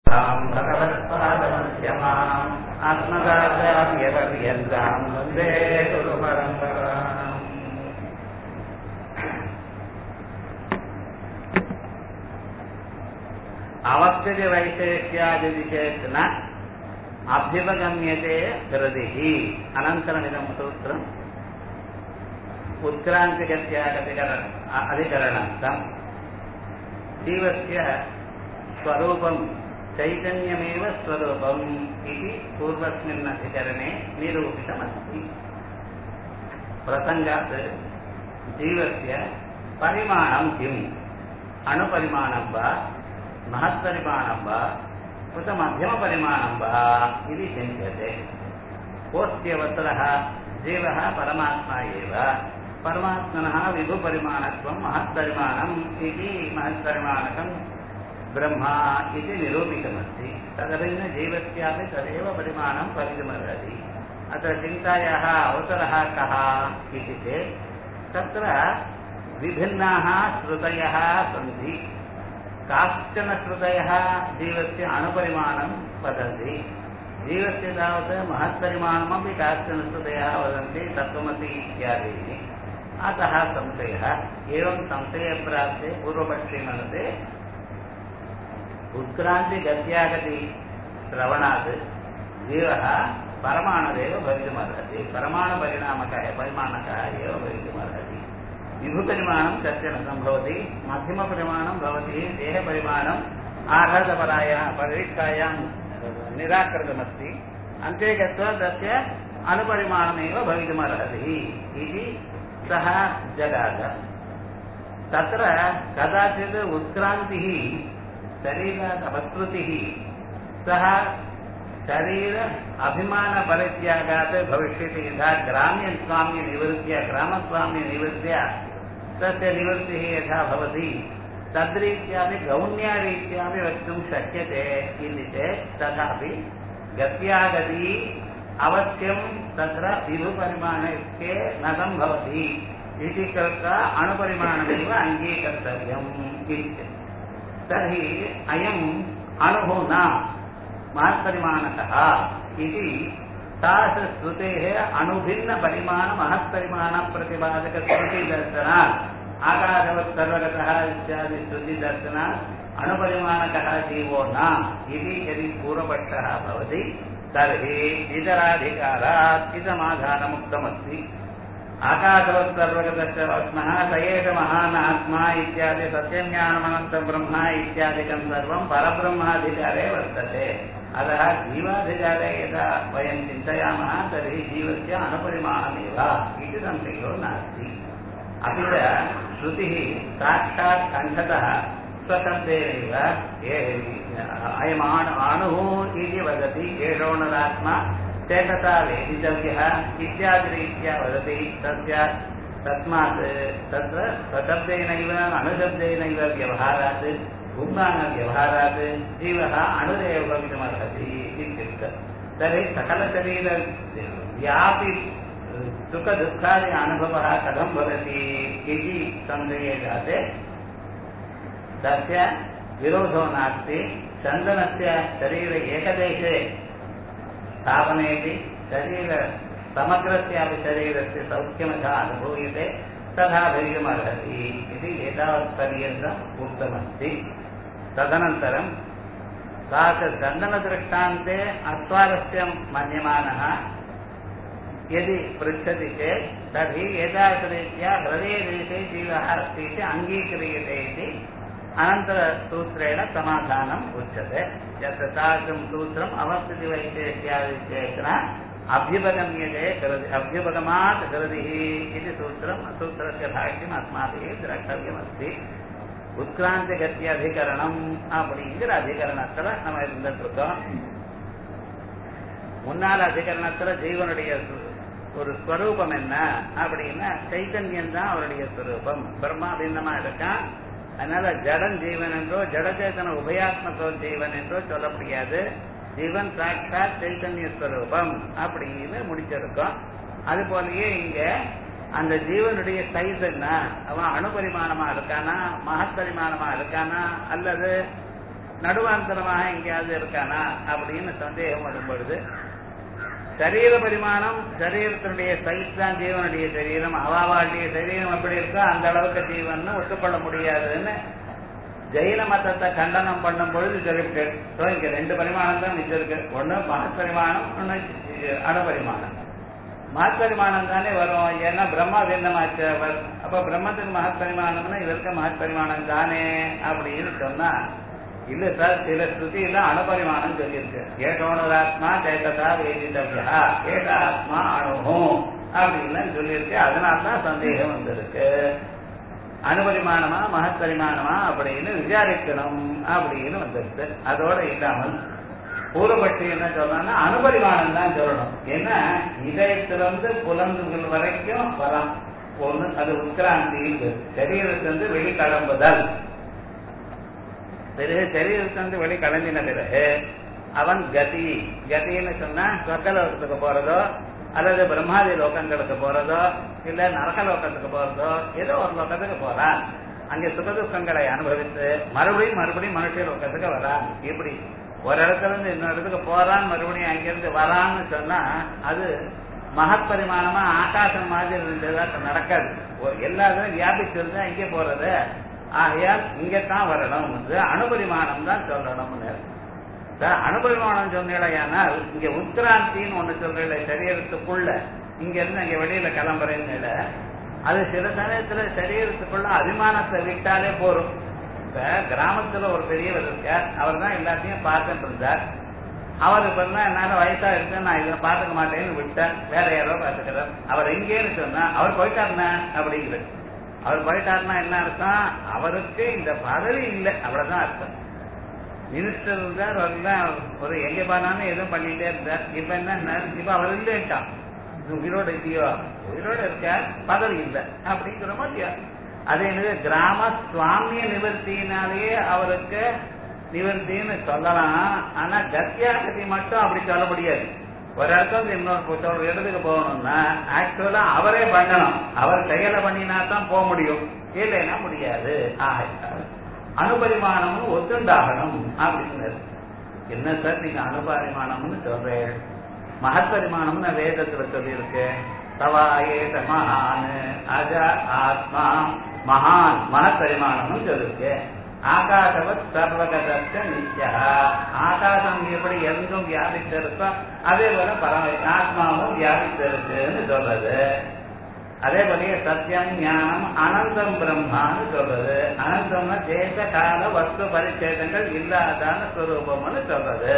ताम् भगवत्पादमध्यमाम् आत्मदाचार्यपर्यन्ताम् वन्दे गुरुपरम्पराम् अवत्यजवैशेष्यादिति चेत् न अभ्युपगम्यते हृदिः अनन्तरमिदं सूत्रम् उत्क्रान्तिगत्यागतिकर अधिकरणार्थम् जीवस्य स्वरूपं चैतन्यमेव स्वरूपम् इति पूर्वस्मिन् अधिकरणे निरूपितमस्ति प्रसङ्गात् जीवस्य परिमाणं किम् अणुपरिमाणं वा महत्परिमाणं वा उत मध्यमपरिमाणं वा इति चिन्त्यते कोऽस्त्यवसरः जीवः परमात्मा एव परमात्मनः विभुपरिमाणत्वं महत्परिमाणम् इति महत्परिमाणकं ब्रह्मा इति निरूपितमस्ति तदभिन्नजीवस्यापि तदेव परिमाणं भवितुमर्हति अत्र चिन्तायाः अवसरः कः इति चेत् तत्र विभिन्नाः श्रुतयः सन्ति काश्चन श्रुतयः जीवस्य अणुपरिमाणं वदन्ति जीवस्य तावत् महत्परिमाणमपि काश्चन श्रुतयः वदन्ति तत्त्वमसि इत्यादीनि अतः संशयः एवं संशयप्राप्ते पूर्वपक्षे मनसे उत्क्रान्तिगत्यागति श्रवणात् जीवः परमाणुरेव भवितुमर्हति परमाणुपरिणामकः परिमाणकः एव भवितुमर्हति विभुपरिमाणं कश्चन सम्भवति मध्यमपरिमाणं भवति देहपरिमाणम् आघातपरायाः परीक्षायां निराकृतमस्ति अन्ते गत्वा तस्य अनुपरिमाणमेव भवितुमर्हति इति सः जगाद तत्र कदाचित् उत्क्रान्तिः शरीरात् अपस्कृतिः सः शरीर अभिमानपरित्यागात् भविष्यति यथा ग्राम्यस्वाम्यनिवृत्य ग्रामस्वाम्यनिवृत्य तस्य निवृत्तिः यथा भवति तद्रीत्यापि गौण्यारीत्यापि वक्तुं शक्यते इति चेत् तथापि गत्यागती अवश्यं तत्र विभुपरिमाणस्य न सम्भवति इति कृत्वा अणुपरिमाणमेव अङ्गीकर्तव्यम् इति तर्हि अयम् अणुः न महत्परिमाणतः इति तादृशश्रुतेः अणुभिन्नपरिमाणमहत्परिमाणप्रतिपादकश्रुतिदर्शनात् आकाशवत् सर्वगतः इत्यादि श्रुतिदर्शनात् अणुपरिमाणकः जीवो न इति यदि पूर्वपक्षः भवति तर्हि इतराधिकारात् इदमाधानमुक्तमस्ति आकाशवत् सर्वगतस्य वस्मः स एष महान् आत्मा इत्यादि सत्यज्ञानमनन्तं ब्रह्म इत्यादिकं सर्वं परब्रह्माधिकारे वर्तते अतः जीवाधिकारे यदा वयं चिन्तयामः तर्हि जीवस्य अणुपरिमाणमेव इति संशयो नास्ति अपि च श्रुतिः साक्षात् कण्ठतः स्वशब्देनैव अयमाणु अणुः इति वदति एषोणरात्मा चेतसा वेदितव्यः इत्यादिरीत्या वदति तस्य तस्मात् तत्र स्वशब्देनैव अणुशब्देनैव व्यवहारात् पुंसानव्यवहारात् जीवः अणुरेव भवितुमर्हति इत्युक्तम् तर्हि सकलशरीरव्यापि सुखदुःखादि अनुभवः कथं भवति इति संशये जाते तस्य विरोधो नास्ति चन्दनस्य शरीर एकदेशे स्थापनेपि शरीर समग्रस्यापि शरीरस्य सौख्यमथा अनुभूयते तथा भवितुमर्हति इति एतावत्पर्यन्तम् उक्तमस्ति तदनन्तरं सा च चन्दनदृष्टान्ते अस्वारस्यं मन्यमानः यदि पृच्छति चेत् तर्हि एतादृशरीत्या हृदयदेशे जीवः अस्ति इति अङ्गीक्रियते इति अनन्तरसूत्रेण समाधानम् उच्यते यत्र तादृशं सूत्रम् अवस्थितिवैशेष्यादिचेतना अभ्युपगम्यते हृदि अभ्युपगमात् हृदिः इति सूत्रं सूत्रस्य भाष्यम् अस्माभिः द्रष्टव्यमस्ति உட்கிராந்திகத்தியதிகரணம் அப்படிங்கிற அதிகரணத்துல நம்ம இருந்துட்டு இருக்கோம் முன்னாள் அதிகரணத்துல ஜீவனுடைய ஒரு ஸ்வரூபம் என்ன அப்படின்னா சைத்தன்யம் தான் அவருடைய ஸ்வரூபம் பிரம்மா பின்னமா இருக்கான் அதனால ஜடன் ஜீவன் என்றோ ஜடச்சேதன உபயாத்மகோ ஜீவன் என்றோ சொல்ல முடியாது ஜீவன் சாட்சாத் சைத்தன்ய ஸ்வரூபம் அப்படின்னு முடிச்சிருக்கோம் அது போலயே இங்க அந்த ஜீவனுடைய சைஸ் என்ன அவன் அணுபரிமாணமா இருக்கானா மகப்பரிமாணமா இருக்கானா அல்லது நடுவாந்தரமாக எங்கேயாவது இருக்கானா அப்படின்னு சந்தேகம் வரும் பொழுது சரீர பரிமாணம் சரீரத்தினுடைய சைஸ் தான் ஜீவனுடைய சரீரம் அவாவாளுடைய சரீரம் எப்படி இருக்கோ அந்த அளவுக்கு ஜீவன் ஒத்துக்கொள்ள முடியாதுன்னு ஜெயின மதத்தை கண்டனம் பண்ணும் பொழுது சொல்லிவிட்டு ஸோ இங்க ரெண்டு பரிமாணம் தான் மிச்சம் இருக்கு ஒண்ணு மகப்பரிமாணம் ஒண்ணு அணுபரிமாணம் மகப்பரிமாணம் தானே வரும் ஏன்னா பிரம்மா வேந்தமாச்சு அப்ப பிரம்மத்துக்கு மகப்பரிமாணம்னா இதற்கு மகப்பரிமாணம் தானே அப்படின்னு சொன்னா இல்ல சார் சில ஸ்ருதியில அணுபரிமாணம் சொல்லியிருக்கு ஏகோனராத்மா சேததா வேதிதவ்யா ஏக ஆத்மா அணுகும் அப்படின்னு சொல்லியிருக்கு அதனால தான் சந்தேகம் வந்திருக்கு அணுபரிமாணமா மகப்பரிமாணமா அப்படின்னு விசாரிக்கணும் அப்படின்னு வந்திருக்கு அதோட இல்லாமல் பூர்வபட்சி என்ன சொல்லணும்னா அணுபரிமாணம் தான் சொல்லணும் ஏன்னா இதயத்திலிருந்து புலன்கள் வரைக்கும் வரலாம் ஒண்ணு அது உட்கிராந்தி சரீரத்திலிருந்து வெளிக்கிளம்புதல் பிறகு சரீரத்திலிருந்து வெளி கிளம்பின பிறகு அவன் கதி கதின்னு சொன்னா சொர்க்கலோகத்துக்கு போறதோ அல்லது பிரம்மாதி லோகங்களுக்கு போறதோ இல்ல நரக லோகத்துக்கு போறதோ ஏதோ ஒரு லோகத்துக்கு போறான் அங்க சுகதுக்கங்களை அனுபவித்து மறுபடியும் மறுபடியும் மனுஷ லோகத்துக்கு வரான் இப்படி ஒரு இடத்துல இருந்து இன்னொரு இடத்துக்கு போறான் மறுபடியும் அங்கிருந்து வரான்னு சொன்னா அது மகத் பரிமாணமா ஆகாசம் மாதிரி இருந்ததா நடக்காது எல்லாரும் வியாபிச்சிருந்தா இங்கே போறது ஆகையால் இங்கத்தான் வரணும் அணுபரிமாணம் தான் சொல்லணும்னு அணுபரிமாணம் சொன்னீடையானால் இங்க உத்கிராந்தின்னு ஒண்ணு சொல்றீங்கள சரீரத்துக்குள்ள இங்க இருந்து அங்க வெளியில கிளம்புறேன்னு அது சில சமயத்துல சரீரத்துக்குள்ள அபிமானத்தை விட்டாலே போரும் இப்ப கிராமத்துல ஒரு பெரியவர் இருக்கார் அவர் தான் எல்லாத்தையும் பார்த்துட்டு இருந்தார் அவர் இப்ப என்னால வயசா இருக்கு நான் இதை பாத்துக்க மாட்டேன்னு விட்டேன் வேற யாரோ பாத்துக்கிறார் அவர் எங்கேன்னு சொன்னா அவர் போயிட்டாருனா அப்படிங்கிறது அவர் போயிட்டாருன்னா என்ன அர்த்தம் அவருக்கு இந்த பதவி இல்லை அவ்வளவுதான் அர்த்தம் மினிஸ்டர் இருந்தார் அவர்லாம் ஒரு எங்க போனாலும் எதுவும் பண்ணிட்டே இருந்தார் இப்ப என்ன இப்ப அவர் இல்லைட்டான் உயிரோட இல்லையோ உயிரோட இருக்கார் பதவி இல்லை அப்படிங்கிற மாதிரியா அது எனக்கு கிராம சுவாமிய நிவர்த்தினாலேயே அவருக்கு நிவர்த்தின்னு சொல்லலாம் ஆனா கத்தியாகதி மட்டும் அப்படி சொல்ல முடியாது ஒரு இடத்துல இன்னொரு ஒரு இடத்துக்கு போகணும்னா ஆக்சுவலா அவரே பண்ணணும் அவர் செயலை பண்ணினா தான் போக முடியும் இல்லைன்னா முடியாது ஆக அணுபரிமாணம்னு ஒத்துண்டாகணும் அப்படின்னு என்ன சார் நீங்க அணுபரிமாணம்னு சொல்றேன் மகப்பரிமாணம்னு வேதத்துல சொல்லியிருக்கு தவாயேத மகான் அஜ ஆத்மா மகான் மகப்பரிமாணம்னு சொல்லிருக்கு ஆகாசவத் சர்வகதத்த நித்யா ஆகாசம் எப்படி எங்கும் வியாபித்திருக்கோ அதே போல பரம ஆத்மாவும் வியாபித்திருக்குன்னு சொல்றது அதே போலயே சத்தியம் ஞானம் அனந்தம் பிரம்மான்னு சொல்றது அனந்தம்னா தேச கால வஸ்து பரிச்சேதங்கள் இல்லாதான ஸ்வரூபம்னு சொல்றது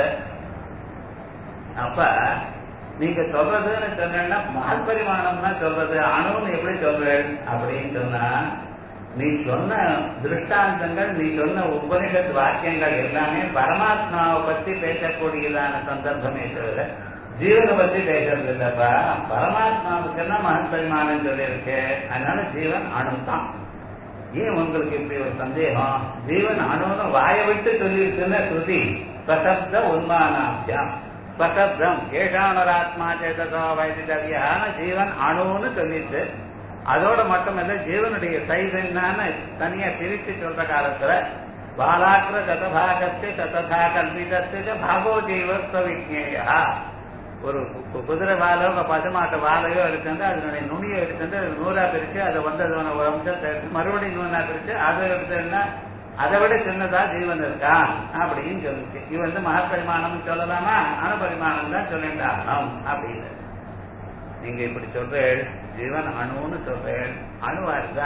அப்ப நீங்க சொல்றதுன்னு சொன்னா மகத் பரிமாணம்னா சொல்றது அணுன்னு எப்படி சொல்றேன் அப்படின்னு சொன்னா நீ சொன்ன திருஷ்டாந்தங்கள் நீ சொன்ன உபனிஷத் வாக்கியங்கள் எல்லாமே பரமாத்மாவை பத்தி பேசக்கூடியதான சந்தர்ப்பமே தவிர ஜீவனை பத்தி பேசுறது இல்லப்பா பரமாத்மாவுக்கு என்ன மகத் பரிமாணம் சொல்லியிருக்கு அதனால ஜீவன் அணுதான் ஏன் உங்களுக்கு இப்படி ஒரு சந்தேகம் ஜீவன் அணுன்னு வாயை விட்டு சொல்லியிருக்குன்னு ஸ்ருதி சசப்த உன்மானாபியம் சசப்தம் ஏஷானராத்மா சேதசோ வைதிதவியான ஜீவன் அணுன்னு சொல்லிட்டு அதோட மட்டுமல்ல ஜீவனுடைய சைஸ் என்னன்னு தனியா பிரித்து சொல்ற காலத்துல பாலாக்கிர சதபாகத்து சததா கல்பிதத்து பாகோ ஜீவஸ்வ விஜ்ஞேயா ஒரு குதிரை வாலோ பசுமாட்டு வாழையோ எடுத்துட்டு அதனுடைய நுனியை எடுத்துட்டு நூறா பிரிச்சு அதை வந்து அதோட ஒரு அம்சத்தை எடுத்து மறுபடியும் நூறா பிரிச்சு அதை எடுத்துன்னா அதை விட சின்னதா ஜீவன் இருக்கா அப்படின்னு சொல்லிச்சு இது வந்து மகப்பரிமாணம் சொல்லலாமா அணுபரிமாணம் தான் சொல்லிட்டாகணும் அப்படின்னு நீங்க இப்படி சொல்றேன் ஜீவன் அணுன்னு சொல்றேன் அணுவா இருந்தா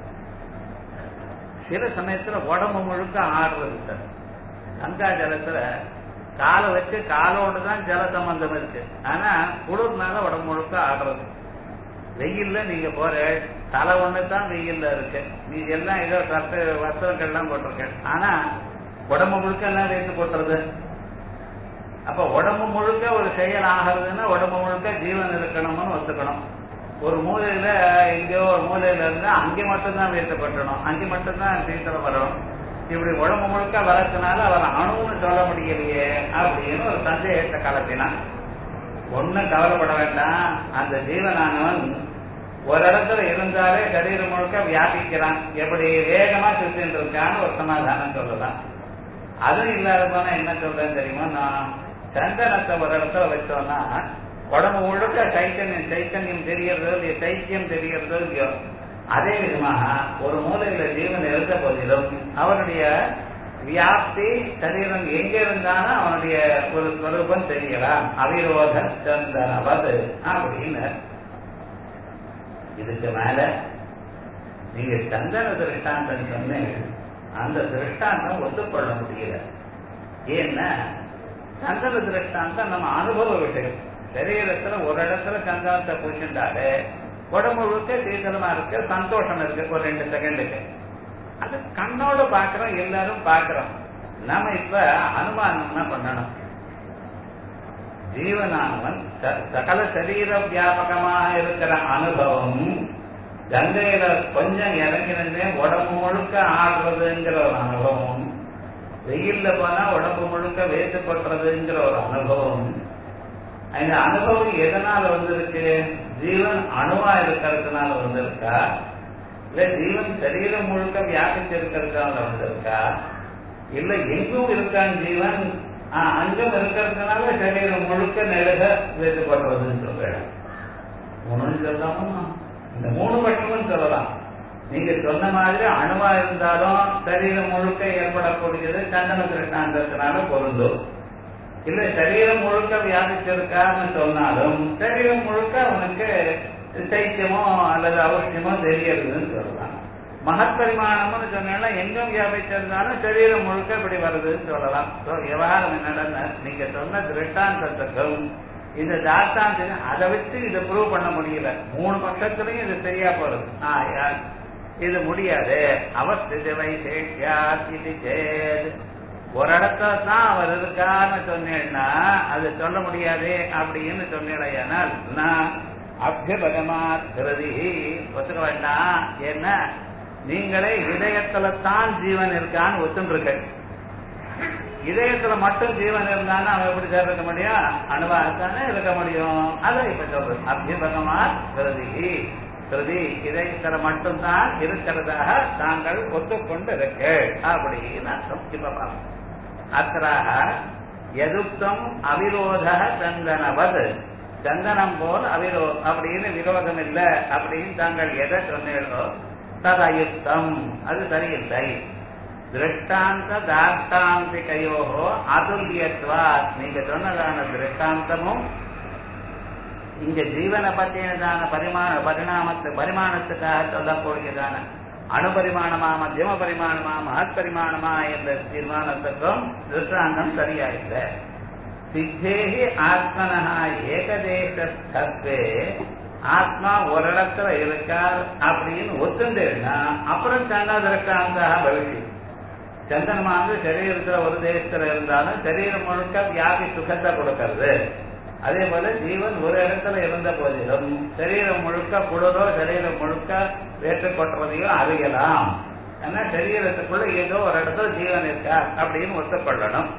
சில சமயத்துல உடம்பு முழுக்க ஆடுறது சார் கங்கா ஜலத்துல காலை வச்சு காலோடு தான் ஜல சம்பந்தம் இருக்கு ஆனா குளிர்னால உடம்பு முழுக்க ஆடுறது வெயில்ல நீங்க போற தலை ஒண்ணு தான் வெயில்ல இருக்கு நீ எல்லாம் ஏதோ சட்ட வஸ்திரங்கள்லாம் போட்டிருக்க ஆனா உடம்பு முழுக்க எல்லாம் சேர்த்து போட்டுறது அப்ப உடம்பு முழுக்க ஒரு செயல் ஆகிறதுன்னா உடம்பு முழுக்க ஜீவன் இருக்கணும்னு ஒத்துக்கணும் ஒரு மூலையில எங்கேயோ ஒரு மூலையில இருந்தா அங்கே மட்டும்தான் வீழ்த்தப்பட்டணும் அங்கே மட்டும்தான் சீக்கிரம் வரணும் இப்படி உடம்பு முழுக்க வளர்த்தனால அவர் அணுன்னு சொல்ல முடியலையே அப்படின்னு ஒரு சந்தேகத்தை கலப்பினான் ஒன்னும் கவலைப்பட வேண்டாம் அந்த ஜீவனானவன் ஒரு இடத்துல இருந்தாலே சரீரம் முழுக்க வியாபிக்கிறான் எப்படி வேகமா சுத்தின்னு இருக்கான்னு ஒரு சமாதானம் சொல்லலாம் அதுவும் இல்லாத போனா என்ன சொல்றேன் தெரியுமா நான் சந்தனத்தை ஒரு இடத்துல வச்சோம்னா உடம்பு முழுக்க சைத்தன்யம் சைத்தன்யம் தெரியறதோ இல்லையோ சைத்தியம் தெரியறதோ இல்லையோ அதே விதமாக ஒரு மூலையில ஜீவன் இருந்த போதிலும் அவனுடைய வியாப்தி சரீரம் எங்க இருந்தாலும் அவனுடைய ஒரு ஸ்வரூபம் தெரியலாம் அவிரோத சந்தனவது அப்படின்னு இதுக்கு மேல நீங்க சந்தன திருஷ்டாந்தம் சொன்னீங்க அந்த திருஷ்டாந்தம் ஒத்துக்கொள்ள முடியல ஏன்னா சந்தன திருஷ்டாந்தம் நம்ம அனுபவ விஷயம் சரீரத்துல ஒரு இடத்துல சந்தனத்தை பூசிட்டாலே உடம்பு முழுக்க சீதனமா இருக்கு சந்தோஷம் இருக்கு ஒரு ரெண்டு செகண்டுக்கு அது கண்ணோட பாக்குறோம் எல்லாரும் பாக்குறோம் நாம இப்ப அனுமானம்னா பண்ணணும் ஜீவனானவன் சகல சரீர வியாபகமாக இருக்கிற அனுபவம் கங்கையில கொஞ்சம் இறங்கினே உடம்பு முழுக்க ஆடுறதுங்கிற ஒரு அனுபவம் வெயில்ல போனா உடம்பு முழுக்க வேத்து கொட்டுறதுங்கிற ஒரு அனுபவம் இந்த அனுபவம் எதனால வந்திருக்கு ஜீவன் அணுவா இருக்கிறதுனால வந்திருக்கா இல்ல ஜீவன் சரீரம் முழுக்க வியாபிச்சு இருக்கிறதுனால வந்திருக்கா இல்ல எங்கும் இருக்கான் ஜீவன் அங்கும் இருக்கிறதுனால சரீரம் முழுக்க நெழுக வேத்து கொட்டுறதுன்னு சொல்றேன் மூணு சொல்லலாமா இந்த மூணு மட்டுமும் சொல்லலாம் நீங்க சொன்ன மாதிரி அணுவா இருந்தாலும் சரீரம் முழுக்க ஏற்படக்கூடியது சந்தன கிருஷ்ணாந்தத்தினால பொருந்தும் இல்ல சரீரம் முழுக்க வியாபிச்சிருக்கான்னு சொன்னாலும் சரீரம் முழுக்க அவனுக்கு சைத்தியமோ அல்லது அவசியமோ தெரியறதுன்னு சொல்லலாம் மகப்பரிமாணம்னு சொன்னா எங்கும் வியாபிச்சிருந்தாலும் சரீரம் முழுக்க இப்படி வருதுன்னு சொல்லலாம் விவகாரம் என்னடா நீங்க சொன்ன திருஷ்டாந்தத்துக்கும் இந்த தாத்தாந்த அதை வச்சு இதை ப்ரூவ் பண்ண முடியல மூணு பட்சத்துலயும் இது சரியா போறது இது முடியாது அவஸ்தித வைசேஷியா இது சேது ஒரு இடத்துல தான் அவர் இருக்கான்னு சொன்னேன்னா அது சொல்ல முடியாது அப்படின்னு சொன்னேனால் நான் அபியபகமா திருதி ஒத்துக்க வேண்டாம் ஏன்னா நீங்களே இதயத்துல தான் ஜீவன் இருக்கான்னு ஒத்துருக்க இதயத்துல மட்டும் ஜீவன் இருந்தாலும் அவன் எப்படி சார் இருக்க முடியும் அணுவாகத்தானே இருக்க முடியும் அதை இப்ப சொல்றது அபியபகமா திருதி திருதி இதயத்துல மட்டும்தான் இருக்கிறதாக தாங்கள் ஒத்துக்கொண்டு இருக்க அப்படின்னு அர்த்தம் இப்ப பார்ப்போம் அத்தராக எதுக்தம் அவிரோத சந்தனவது சந்தனம் போல் அவிரோ அப்படின்னு விரோதம் இல்லை அப்படின்னு தாங்கள் எதை சொன்னீர்களோ ததயுக்தம் அது சரியில்லை திருஷ்டாந்த தார்த்தாந்திகையோகோ அதுல்யத்வா நீங்க சொன்னதான திருஷ்டாந்தமும் இங்க ஜீவனை பற்றியதான பரிமாண பரிணாமத்து பரிமாணத்துக்காக சொல்லக்கூடியதான அணுபரிமாணமா மத்தியம பரிமாணமா மகத் பரிமாணமா என்ற தீர்மானத்துக்கும் திருஷ்டாந்தம் சரியா இல்லை சித்தேகி ஆத்மனா ஏகதேசே ஆத்மா ஒரு இடத்துல இருக்கார் அப்படின்னு ஒத்துந்தேன்னா அப்புறம் சண்டா திருஷ்டாந்தா பவிஷ்யம் சந்தனமானது சரீரத்துல ஒரு தேசத்துல இருந்தாலும் சரீரம் முழுக்க வியாபி சுகத்தை கொடுக்கறது அதே போல ஜீவன் ஒரு இடத்துல இருந்த போதிலும் சரீரம் முழுக்க குளிரோ சரீரம் முழுக்க வேற்று கொட்டுறதையோ அறியலாம் ஏன்னா சரீரத்துக்குள்ள ஏதோ ஒரு இடத்துல ஜீவன் இருக்கா அப்படின்னு ஒத்துக்கொள்ளணும்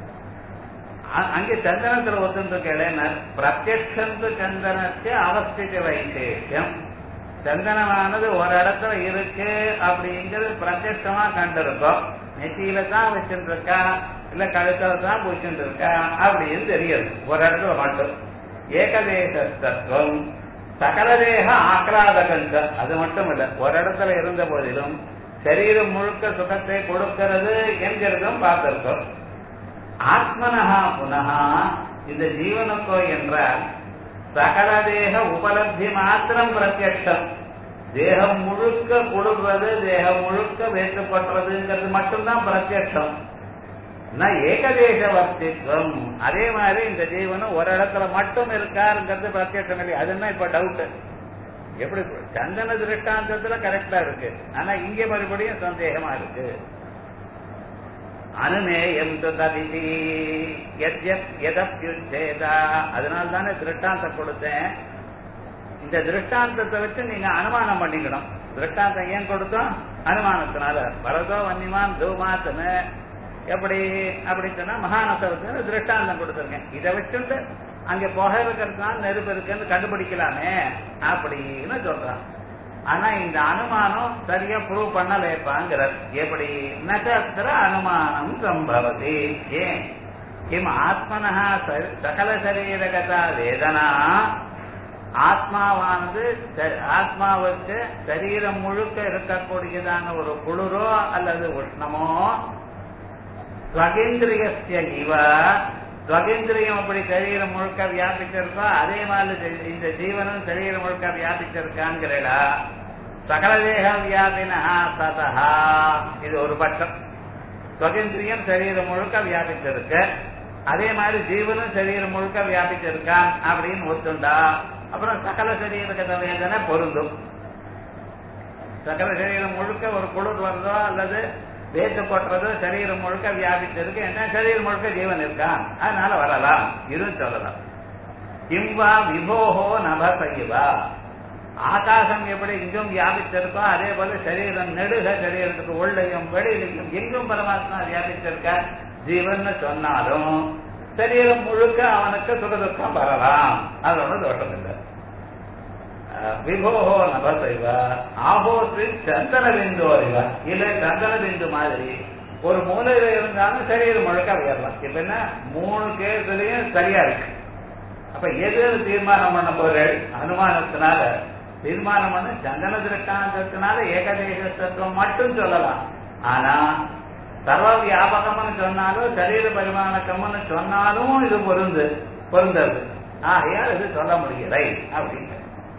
அங்கே சந்தனத்துல ஒத்துருக்கேன் பிரத்யக்ஷந்து சந்தனத்தை அவஸ்திக வைசேஷம் சந்தனமானது ஒரு இடத்துல இருக்கு அப்படிங்கிறது பிரத்யட்சமா கண்டிருக்கோம் நெத்தியில தான் வச்சுட்டு இருக்கா இல்ல கழுத்துல தான் பூச்சிட்டு இருக்கா அப்படின்னு தெரியாது ஒரு இடத்துல மட்டும் ஏகதேச தத்துவம் சகலதேக ஆக்ராதகந்த அது மட்டும் இல்ல ஒரு இடத்துல இருந்த போதிலும் சரீரம் முழுக்க சுகத்தை கொடுக்கிறது என்கிறதும் பார்த்திருக்கோம் ஆத்மனஹா புனகா இந்த ஜீவனுக்கோ என்றால் சகலதேக உபலப்தி மாத்திரம் பிரத்யட்சம் தேகம் முழுக்க கொடுக்கிறது தேகம் முழுக்க வேற்றுப்படுறதுங்கிறது மட்டும்தான் பிரத்யட்சம் ஏகதேச வர்த்தித்வம் அதே மாதிரி இந்த ஜீவனும் ஒரு இடத்துல மட்டும் இருக்காருங்கிறது பிரத்யட்சம் இல்லை அதுன்னா இப்ப டவுட் எப்படி சந்தன திருஷ்டாந்தத்துல கரெக்டா இருக்கு ஆனா இங்க மறுபடியும் சந்தேகமா இருக்கு அனுமேயம் ததிதி எதப்யுச்சேதா அதனால தானே திருஷ்டாந்தம் கொடுத்தேன் இந்த திருஷ்டாந்தத்தை வச்சு நீங்க அனுமானம் பண்ணிக்கணும் திருஷ்டாந்தம் ஏன் கொடுத்தோம் அனுமானத்தினால பரதோ வன்னிமான் தூமாத்தனு எப்படி அப்படி சொன்னா மகாநசவத்துக்கு திருஷ்டாந்தம் கொடுத்துருக்கேன் இதை வச்சுட்டு அங்க புகை இருக்கிறதுனால நெருப்பு இருக்குன்னு கண்டுபிடிக்கலாமே அப்படின்னு சொல்றான் ஆனா இந்த அனுமானம் சரியா ப்ரூவ் பண்ணலேப்பாங்கிறார் எப்படி நகத்திர அனுமானம் சம்பவதி ஏன் கிம் ஆத்மனஹ ச- சகல சரீரகதா வேதனா ஆத்மாவானது ச- ஆத்மாவுக்கு சரீரம் முழுக்க இருக்கக்கூடியதான ஒரு குளிரோ அல்லது உஷ்ணமோ ஸ்வகேந்திரியஸ்ய இவ ஸ்வகேந்திரியம் அப்படி சரீரம் முழுக்க வியாபிச்சிருக்கோ அதே மாதிரி இந்த ஜீவனும் சரீரம் முழுக்க வியாபிச்சிருக்காங்கிறடா சகல தேக வியாபினா சதஹா இது ஒரு பட்சம் ஸ்வகேந்திரியம் சரீரம் முழுக்க வியாபிச்சிருக்கு அதே மாதிரி ஜீவனும் சரீரம் முழுக்க வியாபிச்சிருக்கான் அப்படின்னு ஒத்துண்டா அப்புறம் சகல சரீரகத வேதனை பொருந்தும் சகல சரீரம் முழுக்க ஒரு குளிர் வருதோ அல்லது வேத்து கொட்டுறதோ சரீரம் முழுக்க வியாபிச்சிருக்கு என்ன சரீரம் முழுக்க ஜீவன் இருக்கான் அதனால வரலாம் இது சொல்லலாம் கிம்பா விபோகோ நபசைவா ஆகாசம் எப்படி இங்கும் வியாபிச்சிருக்கோ அதே போல சரீரம் நெடுக சரீரத்துக்கு உள்ளையும் வெளியிலையும் எங்கும் பரமாத்மா வியாபிச்சிருக்க ஜீவன் சொன்னாலும் சரீரம் முழுக்க அவனுக்கு சுகதுக்கம் வரலாம் அது ஒன்றும் தோஷம் இல்லை விபோகோ நபசைவ ஆபோத்து சந்தன பிந்து அறிவ இல்ல சந்தன பிந்து மாதிரி ஒரு மூலையில இருந்தாலும் சரீரம் முழுக்க வியறலாம் இப்ப என்ன மூணு கேஸ்லயும் சரியா இருக்கு அப்ப எது தீர்மானம் பண்ண போறேன் அனுமானத்தினால தீர்மானம் பண்ண சந்தன திருஷ்டாந்தத்தினால ஏகதேச தத்துவம் மட்டும் சொல்லலாம் ஆனா சர்வ வியாபகம்னு சொன்னாலும் சரீர பரிமாணக்கம்னு சொன்னாலும் இது பொருந்து பொருந்தது ஆகையால் இது சொல்ல முடியலை அப்படின்னு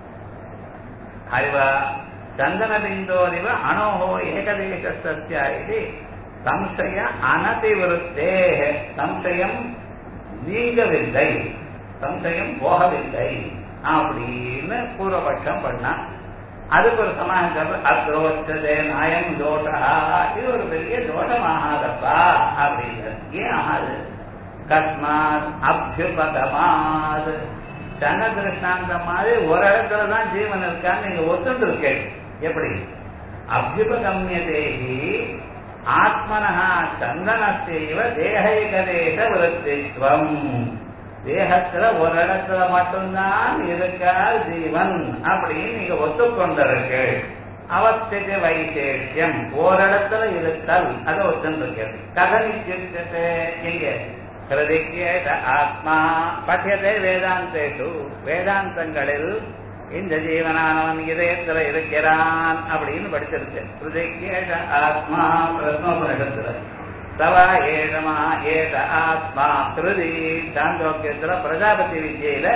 அறிவ சந்தன பிந்தோரிவ அணோஹோ ஏகதேசஸ்ய இது சம்சய அனதிவிருத்தே சம்சயம் நீங்கவில்லை சம்சயம் போகவில்லை அப்படின்னு பூர்வபட்சம் பண்ணா அதுக்கு ஒரு சமாச்சாரம் அத்ரோச்சதே நாயம் தோஷா இது ஒரு பெரிய தோஷமாகாதப்பா அப்படின்னு ஏன் ஆகாது கஸ்மாத் அபியுபதமாத் சன திருஷ்டாந்த மாதிரி ஒரு இடத்துல தான் ஜீவன் இருக்கான்னு நீங்க ஒத்துட்டு இருக்கேன் எப்படி அபியுபகமியதேகி ஆத்மனஹா சந்தனஸ்தேவ தேகைகதேச விருத்தித்வம் தேகத்துல ஒரு இடத்துல மட்டும்தான் இருக்கா ஜீவன் அப்படின்னு நீங்க ஒத்துக்கொண்டிருக்கு அவஸ்தித வைசேஷ்யம் ஓரிடத்துல இருத்தல் அதை ஒத்துருக்கிறது கதனிச்சிருக்கது எங்க ஹிருதிக்கேஷ ஆத்மா பற்றியதே வேதாந்தேஷு வேதாந்தங்களில் இந்த ஜீவனானவன் இதயத்துல இருக்கிறான் அப்படின்னு படிச்சிருக்கு ஹிருதிக்கேஷ ஆத்மா பிரஸ்னோபனிஷத்துல தவா ஏஷமா ஏஷ ஆத்மா ஹிருதி சாந்தோக்கியத்துல பிரஜாபதி வித்யில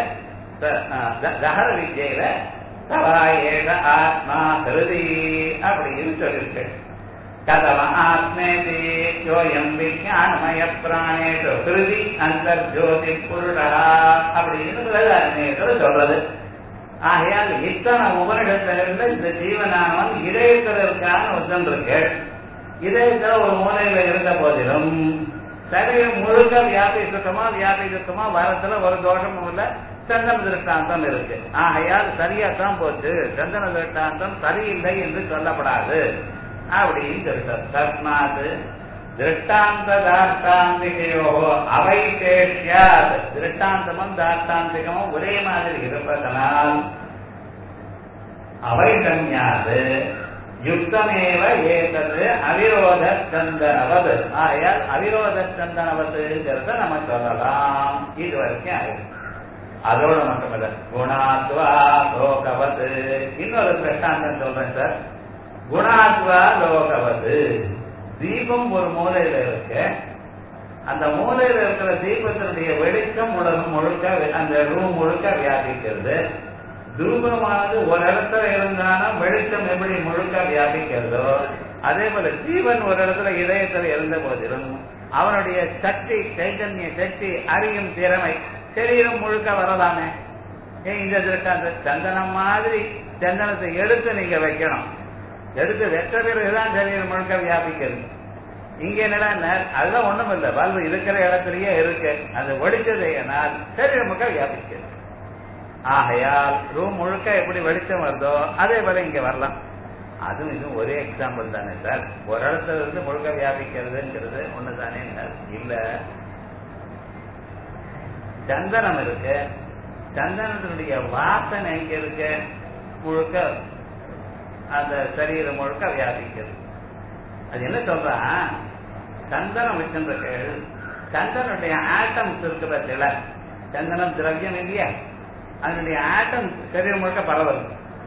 தஹர வித்யில தவா ஏஷ ஆத்மா ஹிருதி அப்படின்னு சொல்லிருக்கு கதவ ஆத்மேதி யோயம் விஜயானமய பிராணேஷு ஹிருதி அந்தர்ஜோதி புருடா அப்படின்னு பிரதாரண்யத்துல சொல்றது ஆகையால் இத்தனை உபனிடத்திலிருந்து இந்த ஜீவனானவன் இதயத்தில் இருக்கான்னு ஒத்தன்றிருக்கு இதயத்துல ஒரு மூலையில இருந்த போதிலும் சரீரம் முழுக்க வியாபிச்சுக்கமா வியாபிச்சுக்கமா வரத்துல ஒரு தோஷமும் இல்ல சந்தன திருஷ்டாந்தம் இருக்கு ஆகையால் சரியா தான் போச்சு சந்தன திருஷ்டாந்தம் சரியில்லை என்று சொல்லப்படாது அப்படின்னு சொல்லிட்டார் தஸ்மாத் திருஷ்டாந்த தார்த்தாந்திகையோ அவை தேஷ்யாத் திருஷ்டாந்தமும் தார்த்தாந்திகமும் ஒரே மாதிரி இருப்பதனால் அவை கம்யாது யுக்தமேவ ஏதது அவிரோத சந்தனவது ஆயால் அவிரோத சந்தனவதுங்கிறத நம்ம சொல்லலாம் இது வரைக்கும் ஆயிடும் அதோட மட்டுமல்ல குணாத்வா லோகவது இன்னொரு பிரஷ்டாந்தம் சொல்றேன் சார் குணாத்வா லோகவது தீபம் ஒரு மூலையில இருக்கு அந்த மூலையில இருக்கிற தீபத்தினுடைய வெளிச்சம் உலகம் முழுக்க அந்த ரூம் முழுக்க வியாபிக்கிறது தூபமானது ஒரு இடத்துல இருந்தாலும் வெளிச்சம் எப்படி முழுக்க வியாபிக்கிறதோ அதே போல ஜீவன் ஒரு இடத்துல இதயத்துல இருந்த போதிலும் அவனுடைய சக்தி சைதன்ய சக்தி அறியும் திறமை சரீரம் முழுக்க வரலாமே ஏன் இந்த திருஷ்டாந்த சந்தனம் மாதிரி சந்தனத்தை எடுத்து நீங்க வைக்கணும் எடுத்து வெற்ற பிறகுதான் சரீரம் முழுக்க வியாபிக்கிறது இங்க என்னடா அதெல்லாம் ஒண்ணும் இல்லை பல்பு இருக்கிற இடத்துலயே இருக்கு அது ஒடிச்சதையினால் சரீரம் முழுக்க வியாபிக்கிறது ஆகையால் ரூம் முழுக்க எப்படி வெளிச்சம் வருதோ அதே போல இங்க வரலாம் அதுவும் இதுவும் ஒரே எக்ஸாம்பிள் தானே சார் ஒரு இடத்துல இருந்து முழுக்க வியாபிக்கிறதுங்கிறது ஒண்ணுதானே இல்ல சந்தனம் இருக்கு சந்தனத்தினுடைய வாசனை எங்க இருக்கு முழுக்க அந்த சரீரம் முழுக்க வியாபிக்கிறது அது என்ன சொல்றான் சந்தனம் வச்சிருக்கு சந்தனுடைய ஆட்டம்ஸ் இருக்கிற சில சந்தனம் திரவியம் இல்லையா அதனுடைய ஆட்டம்ஸ் சரீரம் முழுக்க பரவல்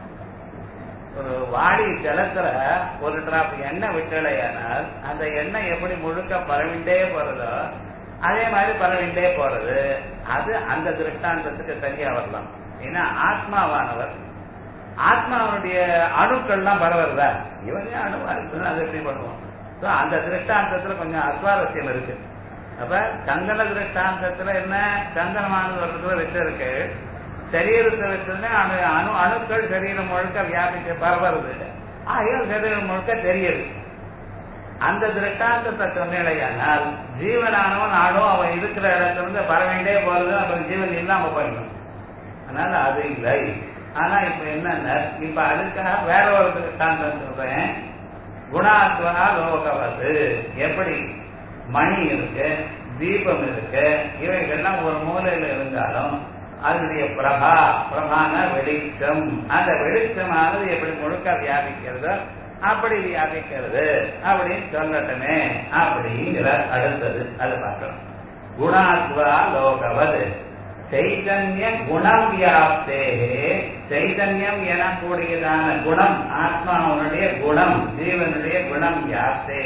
ஒரு வாடி ஜலத்துல ஒரு டிராப் எண்ணெய் விட்டலையானால் அந்த எண்ணெய் எப்படி முழுக்க பரவிண்டே போறதோ அதே மாதிரி பரவிண்டே போறது அது அந்த திருஷ்டாந்தத்துக்கு சரியா வரலாம் ஏன்னா ஆத்மாவானவர் ஆத்மாவனுடைய அணுக்கள்லாம் பரவறதா இவனே அணுவா இருக்குன்னு அது எப்படி பண்ணுவோம் So, அந்த திருஷ்டாந்தத்துல கொஞ்சம் அஸ்வாரஸ்யம் இருக்கு அப்ப சந்தன திருஷ்டாந்தத்துல என்ன சந்தனமானது வருஷத்துல வச்சிருக்கு சரீரத்தை வச்சதுன்னா அணு அணு அணுக்கள் சரீரம் முழுக்க வியாபிக்க பரவுறது ஆகியும் சரீரம் முழுக்க தெரியுது அந்த திருஷ்டாந்தத்தை சொன்னேடையானால் ஜீவனானவன் ஆடும் அவன் இருக்கிற இடத்துல இருந்து பரவேண்டே போறது அப்புறம் ஜீவன் இல்லாம போயிடும் அதனால அது இல்லை ஆனா இப்ப என்னன்னா இப்ப அதுக்காக வேற ஒரு திருஷ்டாந்தம் சொல்றேன் குணாத்வா லோகவது எப்படி மணி இருக்கு தீபம் இருக்கு இவைகள்லாம் ஒரு மூலையில இருந்தாலும் அதனுடைய பிரபா பிரபான வெளிச்சம் அந்த வெளிச்சமானது எப்படி முழுக்க வியாபிக்கிறதோ அப்படி வியாபிக்கிறது அப்படின்னு சொல்லட்டுமே அப்படிங்கிற அடுத்தது அது பார்க்கலாம் குணாத்வா லோகவது சைதன்ய குணம் வியாப்தே சைதன்யம் எனக்கூடியதான குணம் ஆத்மாவனுடைய குணம் ஜீவனுடைய குணம் வியாப்தே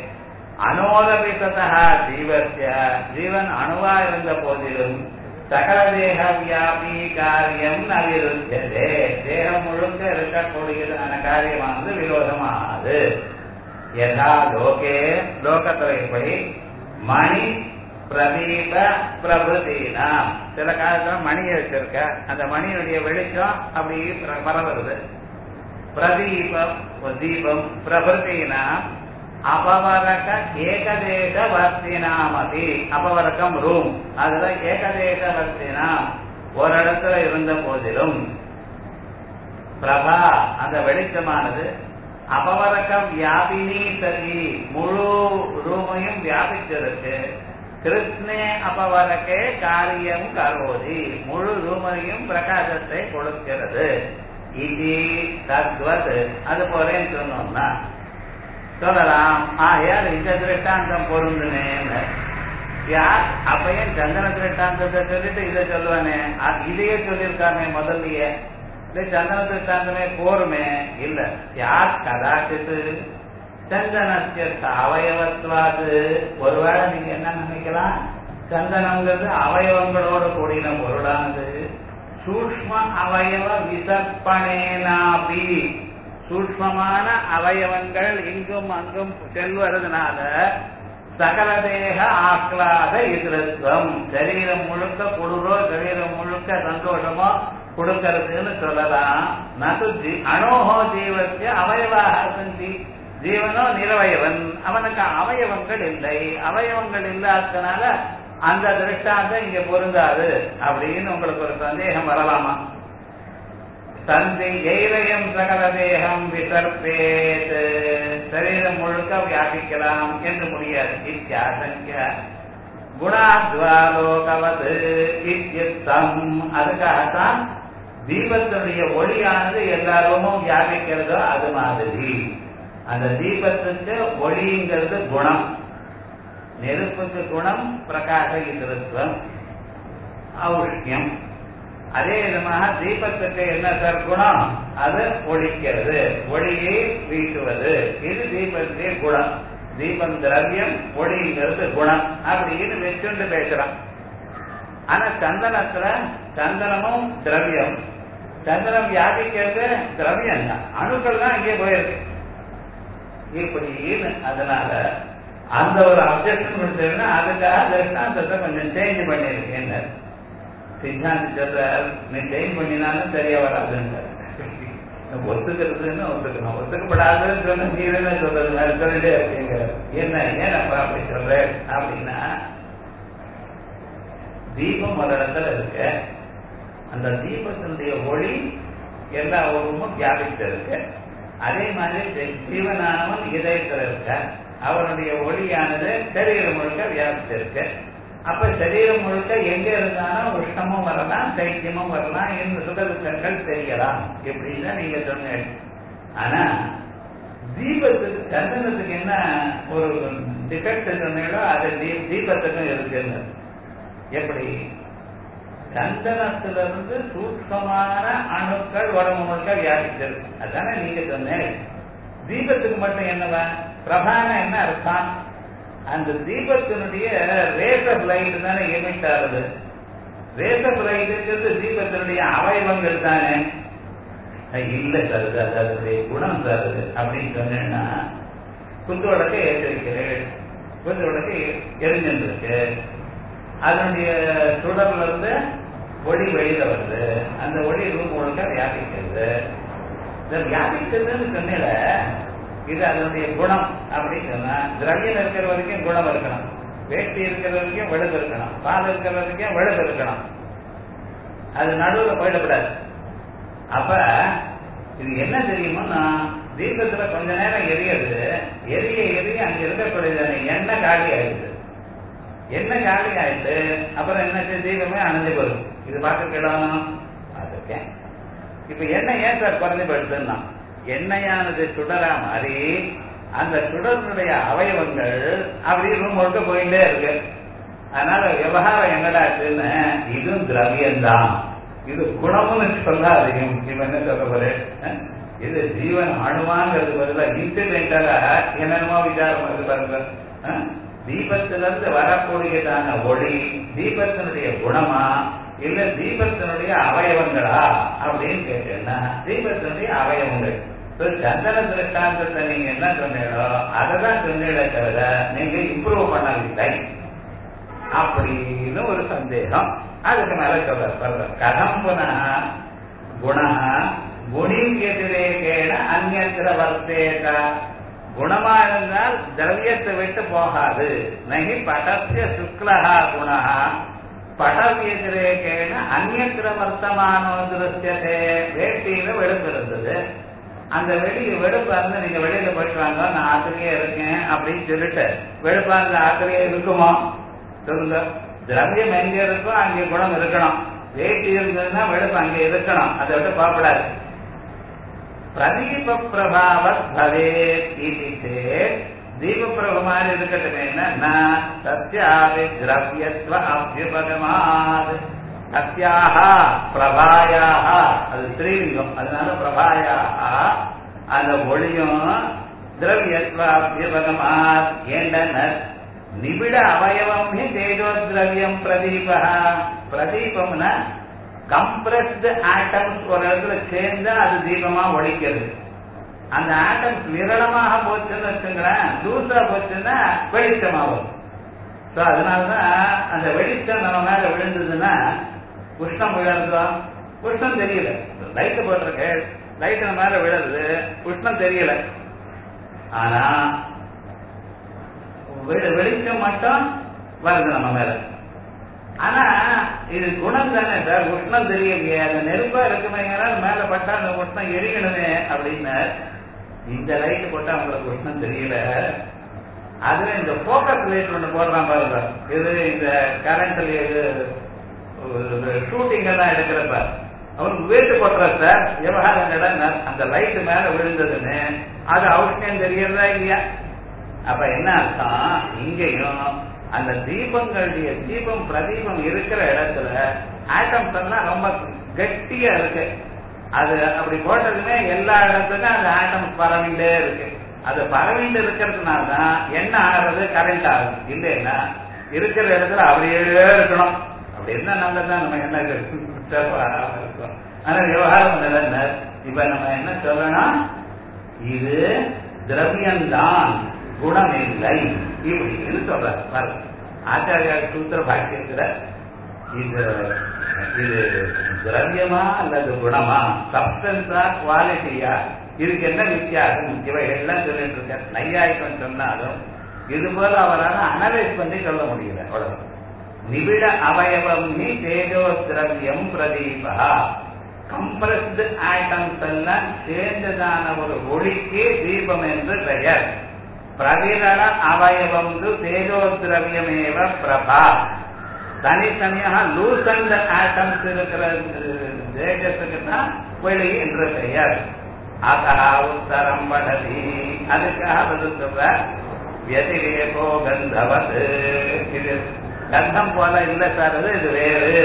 அனோரபிதா ஜீவசிய ஜீவன் அணுவா இருந்த போதிலும் சகல தேக வியாபி காரியம் நவிருத்ததே தேகம் முழுக்க இருக்கக்கூடியதான காரியமானது விரோதமானது யதா லோகே லோகத்துல எப்படி மணி பிரதீப பிரபுதீனா சில காலத்துல மணியை வச்சிருக்க அந்த மணியுடைய வெளிச்சம் அப்படி பரவுறது பிரதீபம் தீபம் பிரபுதீனா அபவரக ஏகதேச வர்த்தினாமதி அபவரகம் ரூம் அதுல ஏகதேச வர்த்தினாம் ஒரு இடத்துல இருந்த போதிலும் பிரபா அந்த வெளிச்சமானது அபவரகம் வியாபினி சதி முழு ரூமையும் வியாபிச்சிருக்கு கிருஷ்ணே அபவரக்கே காரியம் கரோதி முழு ரூமையும் பிரகாசத்தை கொடுக்கிறது இது தத்வத் அது போலேன்னு சொன்னோம்னா சொல்லலாம் ஆகையால் இந்த திருஷ்டாந்தம் பொருந்துனேன்னு யார் அப்பையன் சந்தன திருஷ்டாந்தத்தை சொல்லிட்டு இதை சொல்லுவானே இதையே சொல்லியிருக்காமே முதல்லயே இல்ல சந்தன திருஷ்டாந்தமே போருமே இல்ல யார் கதாச்சித்து சந்தனத்திய அவயவத்வாது ஒருவேளை நீங்க என்ன நினைக்கலாம் சந்தனங்கிறது அவயவங்களோடு கூடின பொருளானது சூக்ம அவயவ விசப்பனேனாபி சூக்மமான அவயவங்கள் இங்கும் அங்கும் செல்வதனால சகல தேக ஆக்லாத இருத்துவம் சரீரம் முழுக்க குளிரோ சரீரம் முழுக்க சந்தோஷமோ கொடுக்கறதுன்னு சொல்லலாம் நது அனோஹோ ஜீவத்திய அவயவாக சந்தி ஜீவனோ நிறவயவன் அவனுக்கு அவயவங்கள் இல்லை அவயவங்கள் இல்லாததுனால அந்த திருஷ்டாந்தம் இங்க பொருந்தாது அப்படின்னு உங்களுக்கு ஒரு சந்தேகம் வரலாமா தந்தை எயிலயம் சகல தேகம் விசர்பேத் சரீரம் முழுக்க வியாபிக்கலாம் என்று முடியாது இத்தியாசங்க குணாத்வாலோகவது இத்தியுத்தம் அதுக்காகத்தான் தீபத்தினுடைய ஒளியானது எல்லாருமும் வியாபிக்கிறதோ அது மாதிரி அந்த தீபத்துக்கு ஒளிங்கிறது குணம் நெருப்புக்கு குணம் பிரகாச இருத்துவம் ஔஷ்ணியம் அதே விதமாக தீபத்துக்கு என்ன சார் குணம் அது ஒழிக்கிறது ஒளியை வீசுவது இது தீபத்துடைய குணம் தீபம் திரவியம் ஒளிங்கிறது குணம் அப்படின்னு வச்சுண்டு பேசுறான் ஆனா சந்தனத்துல சந்தனமும் திரவியம் சந்தனம் வியாபிக்கிறது திரவியம் தான் அணுக்கள் தான் இங்கே போயிருக்கு இப்படின்னு அதனால அந்த ஒரு அப்ஜெக்ஷன் கொடுத்ததுன்னா அதுக்காக திருஷ்டாந்தத்தை கொஞ்சம் சேஞ்ச் பண்ணிருக்கேன் சித்தாந்தி சொல்ற நீ சேஞ்ச் பண்ணினாலும் சரியா வராதுன்னு ஒத்துக்கிறதுன்னு ஒத்துக்கணும் ஒத்துக்கப்படாதுன்னு சொன்ன நீ என்ன சொல்றது நான் சொல்லிட்டே இருக்கீங்க என்ன ஏன் அப்ப அப்படி சொல்றேன் அப்படின்னா தீபம் ஒரு இடத்துல இருக்கு அந்த தீபத்தினுடைய ஒளி எல்லா உருவமும் வியாபித்து இருக்கு அதே மாதிரி ஜீவனானவன் இதயத்தில் இருக்க அவனுடைய ஒளியானது சரீரம் முழுக்க வியாபித்திருக்கு அப்ப சரீரம் முழுக்க எங்க இருந்தாலும் உஷ்ணமும் வரலாம் சைத்தியமும் வரலாம் என்று சுகதுக்கங்கள் தெரியலாம் இப்படின்னு நீங்க சொன்னீங்க ஆனா தீபத்துக்கு சந்தனத்துக்கு என்ன ஒரு டிஃபெக்ட் சொன்னீங்களோ அது தீ- தீபத்துக்கும் இருக்குன்னு எப்படி சந்தனத்திலிருந்து சூட்சமான அணுக்கள் உடம்பு முழுக்க வியாபிச்சிருக்கு அதானே நீங்க சொன்னேன் தீபத்துக்கு மட்டும் என்னவா பிரதான என்ன அர்த்தம் அந்த தீபத்தினுடைய ரேஸ் ஆஃப் லைட் தானே எமிட் ஆகுது ரேஸ் ஆஃப் லைட் இருக்கிறது தீபத்தினுடைய அவயவங்கள் தானே அஹ் இல்ல சார் அது அது அதனுடைய குணம் சார் அது அப்படின்னு சொன்னேன்னா குத்து விளக்கை ஏற்றி வைக்கிறேன் குத்து விளக்கு எரிஞ்சிருக்கு அதனுடைய சுடர்ல இருந்து ஒளி வெளியில வருது அந்த ஒளி ரூம் முழுக்க வியாபிக்கிறது இந்த வியாபிக்கிறதுன்னு சொன்னல இது அதனுடைய குணம் அப்படின்னு சொன்னா திரவியம் இருக்கிற வரைக்கும் குணம் இருக்கணும் வேட்டி இருக்கிற வரைக்கும் வெளுப்பு இருக்கணும் பால் இருக்கிற வரைக்கும் வெளுப்பு இருக்கணும் அது நடுவுல போயிடக்கூடாது அப்ப இது என்ன தெரியுமா தீபத்துல கொஞ்ச நேரம் எரியுது எரிய எரிய அங்க இருக்கக்கூடியதான எண்ணெய் காலி ஆயிடுது எண்ணெய் காலி ஆயிட்டு அப்புறம் என்ன தீபமே அணைஞ்சு வரும் இது பார்த்துக்கலாம் பார்த்துருக்கேன் இப்ப எண்ணெய் ஏன் சார் குறைஞ்சு போயிடுதுன்னா எண்ணெயானது சுடரா மாறி அந்த சுடருடைய அவயவங்கள் அப்படியே ரூம் முழுக்க போயிட்டே இருக்கு அதனால விவகாரம் என்னடாச்சுன்னு இதுவும் திரவியம்தான் இது குணம்னு சொல்லாதையும் இவன் என்ன சொல்ல போற அஹ்? இது ஜீவன் அணுவாங்கிறது பதிலா இன்சிடென்டலா என்னென்னமோ விசாரம் வருது பாருங்க அஹ்? தீபத்திலிருந்து வரக்கூடியதான ஒளி தீபத்தினுடைய குணமா இல்ல தீபத்தினுடைய அவயவங்களா அப்படின்னு கேட்டேன்னா தீபத்தினுடைய அவயவங்கள் So, சந்தன திருஷ்டாந்தத்தை நீங்க என்ன சொன்னீங்களோ அதை தான் சொன்னீங்களே தவிர நீங்க இம்ப்ரூவ் பண்ணவில்லை அப்படின்னு ஒரு சந்தேகம் அதுக்கு மேல சொல்ற கதம் புனः குணः குணிம் எதிரேகேன அந்நத்திர வர்த்தேத குணமா இருந்தால் திரவியத்தை விட்டு போகாது நகி படத்திய சுக்லஹா குணः படவியதிரேகேன அந்நத்திர வர்த்தமானோ திருஷ்யத்தே வேட்டியில வெளுப்பு இருந்தது அந்த வெளி வெளுப்பா இருந்து நீங்க வெளியில போயிட்டு வாங்க நான் ஆத்திரியே இருக்கேன் அப்படின்னு சொல்லிட்டு வெளுப்பா இருந்த ஆத்திரியே இருக்குமா சொல்லுங்க திரவியம் எங்க இருக்கோ அங்கே குணம் இருக்கணும் வேட்டி இருந்ததுன்னா வெளுப்பு அங்கே இருக்கணும் அதை விட்டு போகக்கூடாது பிரதீப பிரபாவ பவே இது சேத் தீப பிரபு மாதிரி இருக்கட்டுமேனா சத்யாவி திரவியத்துவ அபியுபகமாத் சத்யாக பிரபாயாக அது ஸ்ரீலிங்கம் அதனால பிரபாயாக அந்த ஒளியும் திரவியத்துவ அபியுபகமாத் ஏண்டன நிபிட அவயவம் ஹி தேஜோ திரவியம் பிரதீபா பிரதீபம்னா கம்ப்ரஸ்டு ஆட்டம்ஸ் ஒரு இடத்துல சேர்ந்தா அது தீபமா ஒழிக்கிறது அந்த ஆட்டம்ஸ் விரளமாக போச்சுன்னு வச்சுங்களேன் லூசா போச்சுன்னா வெளிச்சமாகும் ஸோ அதனாலதான் அந்த வெளிச்சம் நம்ம மேல விழுந்ததுன்னா உஷ்ணம் விழுறதோ உஷ்ணம் தெரியல லைட் போட்டிருக்கு லைட் நம்ம மேல விழுறது உஷ்ணம் தெரியல ஆனா வெ- வெளிச்சம் மட்டும் வருது நம்ம மேல ஆனா இது குணம் தானே சார் உஷ்ணம் தெரியலையே அந்த நெருப்பா இருக்குமேங்கிறா மேல பட்டா அந்த உஷ்ணம் எரியணுமே அப்படின்னு இந்த லைட் போட்டா உங்களுக்கு உஷ்ணம் தெரியல அதுல இந்த போக்கஸ் லைட் ஒண்ணு போடுறான் பாருங்க இது இந்த கரண்ட்ல இது ஷூட்டிங் எல்லாம் எடுக்கிறப்ப அவனுக்கு வேட்டு போட்டுற சார் விவகாரம் நடந்தா அந்த லைட் மேல விழுந்ததுன்னு அது அவசியம் தெரியறதா இல்லையா அப்ப என்ன அர்த்தம் இங்கேயும் அந்த தீபங்களுடைய தீபம் பிரதீபம் இருக்கிற இடத்துல ஆட்டம்ஸ் எல்லாம் ரொம்ப கெட்டியா இருக்கு அது அப்படி போட்டதுமே எல்லா இடத்துக்கும் அந்த ஆட்டம்ஸ் பரவிண்டே இருக்கு அது பரவிண்டு இருக்கிறதுனால தான் என்ன ஆகிறது கரண்ட் ஆகுது இல்லைன்னா இருக்கிற இடத்துல அப்படியே இருக்கணும் அப்படி இருந்தா நல்லதுதான் நம்ம என்ன இருக்கும் ஆனா விவகாரம் நிலைமை இப்ப நம்ம என்ன சொல்லணும் இது திரவியம்தான் குணம் இல்லை இப்படின்னு சொல்றாரு பாருங்க ஆச்சாரியா சூத்திர பாக்கியத்துல இது இது திரவியமா அல்லது குணமா சப்டன்ஸா குவாலிட்டியா இதுக்கு என்ன வித்தியாசம் இவைகள்லாம் சொல்லிட்டு இருக்க நையாயிக்கம் சொன்னாலும் இது போல அவரால் அனலைஸ் பண்ணி சொல்ல முடியல அவ்வளவு நிபிட அவயவம் நீ தேஜோ திரவியம் பிரதீபா கம்ப்ரஸ்டு ஆட்டம்ஸ் எல்லாம் சேர்ந்ததான ஒரு ஒளிக்கு தீபம் என்று பெயர் பிரவிரள அவயவம் தேஜோ திரவியமேவ பிரபா தனித்தனியாக லூஸ் அண்ட் ஆட்டம்ஸ் இருக்கிற தேஜஸுக்கு தான் ஒளி என்று பெயர் அதா உத்தரம் படதி அதுக்காக பதில் சொல்ற व्यतिरेको गन्धवत् இது கந்தம் போல இல்ல சார் இது இது வேறு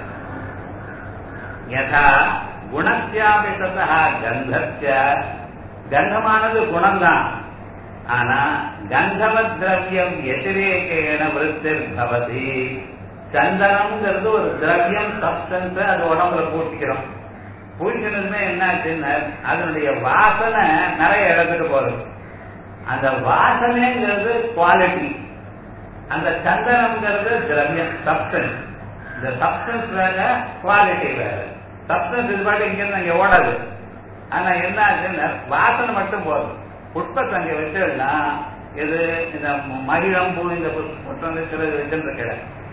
யதா குணத்தியாபி ததா கந்தஸ்ய கந்தமானது குணம்தான் ஆனா கந்தவ திரவியம் எதிரேகேன விருத்திர் பவதி சந்தனம்ங்கிறது ஒரு திரவியம் சப்ஸ்டன்ஸ் அது உடம்புல பூட்டிக்கிறோம் பூட்டிக்கிறதுமே என்னாச்சுன்னா அதனுடைய வாசனை நிறைய இடத்துக்கு போறது அந்த வாசனைங்கிறது குவாலிட்டி அந்த சந்தனம்ங்கிறது திரவியம் சப்ஸ்டன்ஸ் இந்த சப்ஸ்டன்ஸ் வேற குவாலிட்டி வேற சப்ஸ்டன்ஸ் இது பாட்டு இங்க இருந்து அங்க ஓடாது ஆனா என்ன ஆச்சுன்னா வாசனை மட்டும் போதும் புஷ்பத்தை அங்க வச்சோம்னா இது இந்த மகிழம் பூ இந்த புஷ்பம் வச்சுறது வச்சுருக்கிற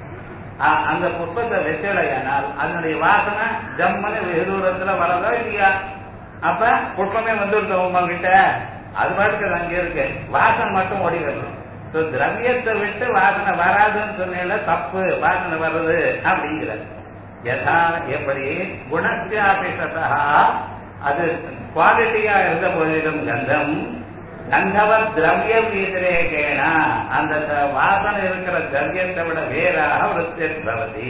அந்த புஷ்பத்தை வச்சடையானால் அதனுடைய வாசனை ஜம்மனு வெகு தூரத்துல வரதோ இல்லையா அப்ப புஷ்பமே வந்துருக்க உங்ககிட்ட அது பாட்டுக்கு அது அங்க இருக்கு வாசனை மட்டும் ஓடி வருது ஸோ திரவியத்தை விட்டு வாசனை வராதுன்னு சொன்னீங்க தப்பு வாசனை வர்றது அப்படிங்கிற யதா எப்படி குணத்தியாபிஷதா அது குவாலிட்டியா இருந்த போதிலும் கந்தம் கந்தவ திரவியம் வீதிரேகேனா அந்த வாசனை இருக்கிற திரவியத்தை விட வேறாக விருத்திர்பவதி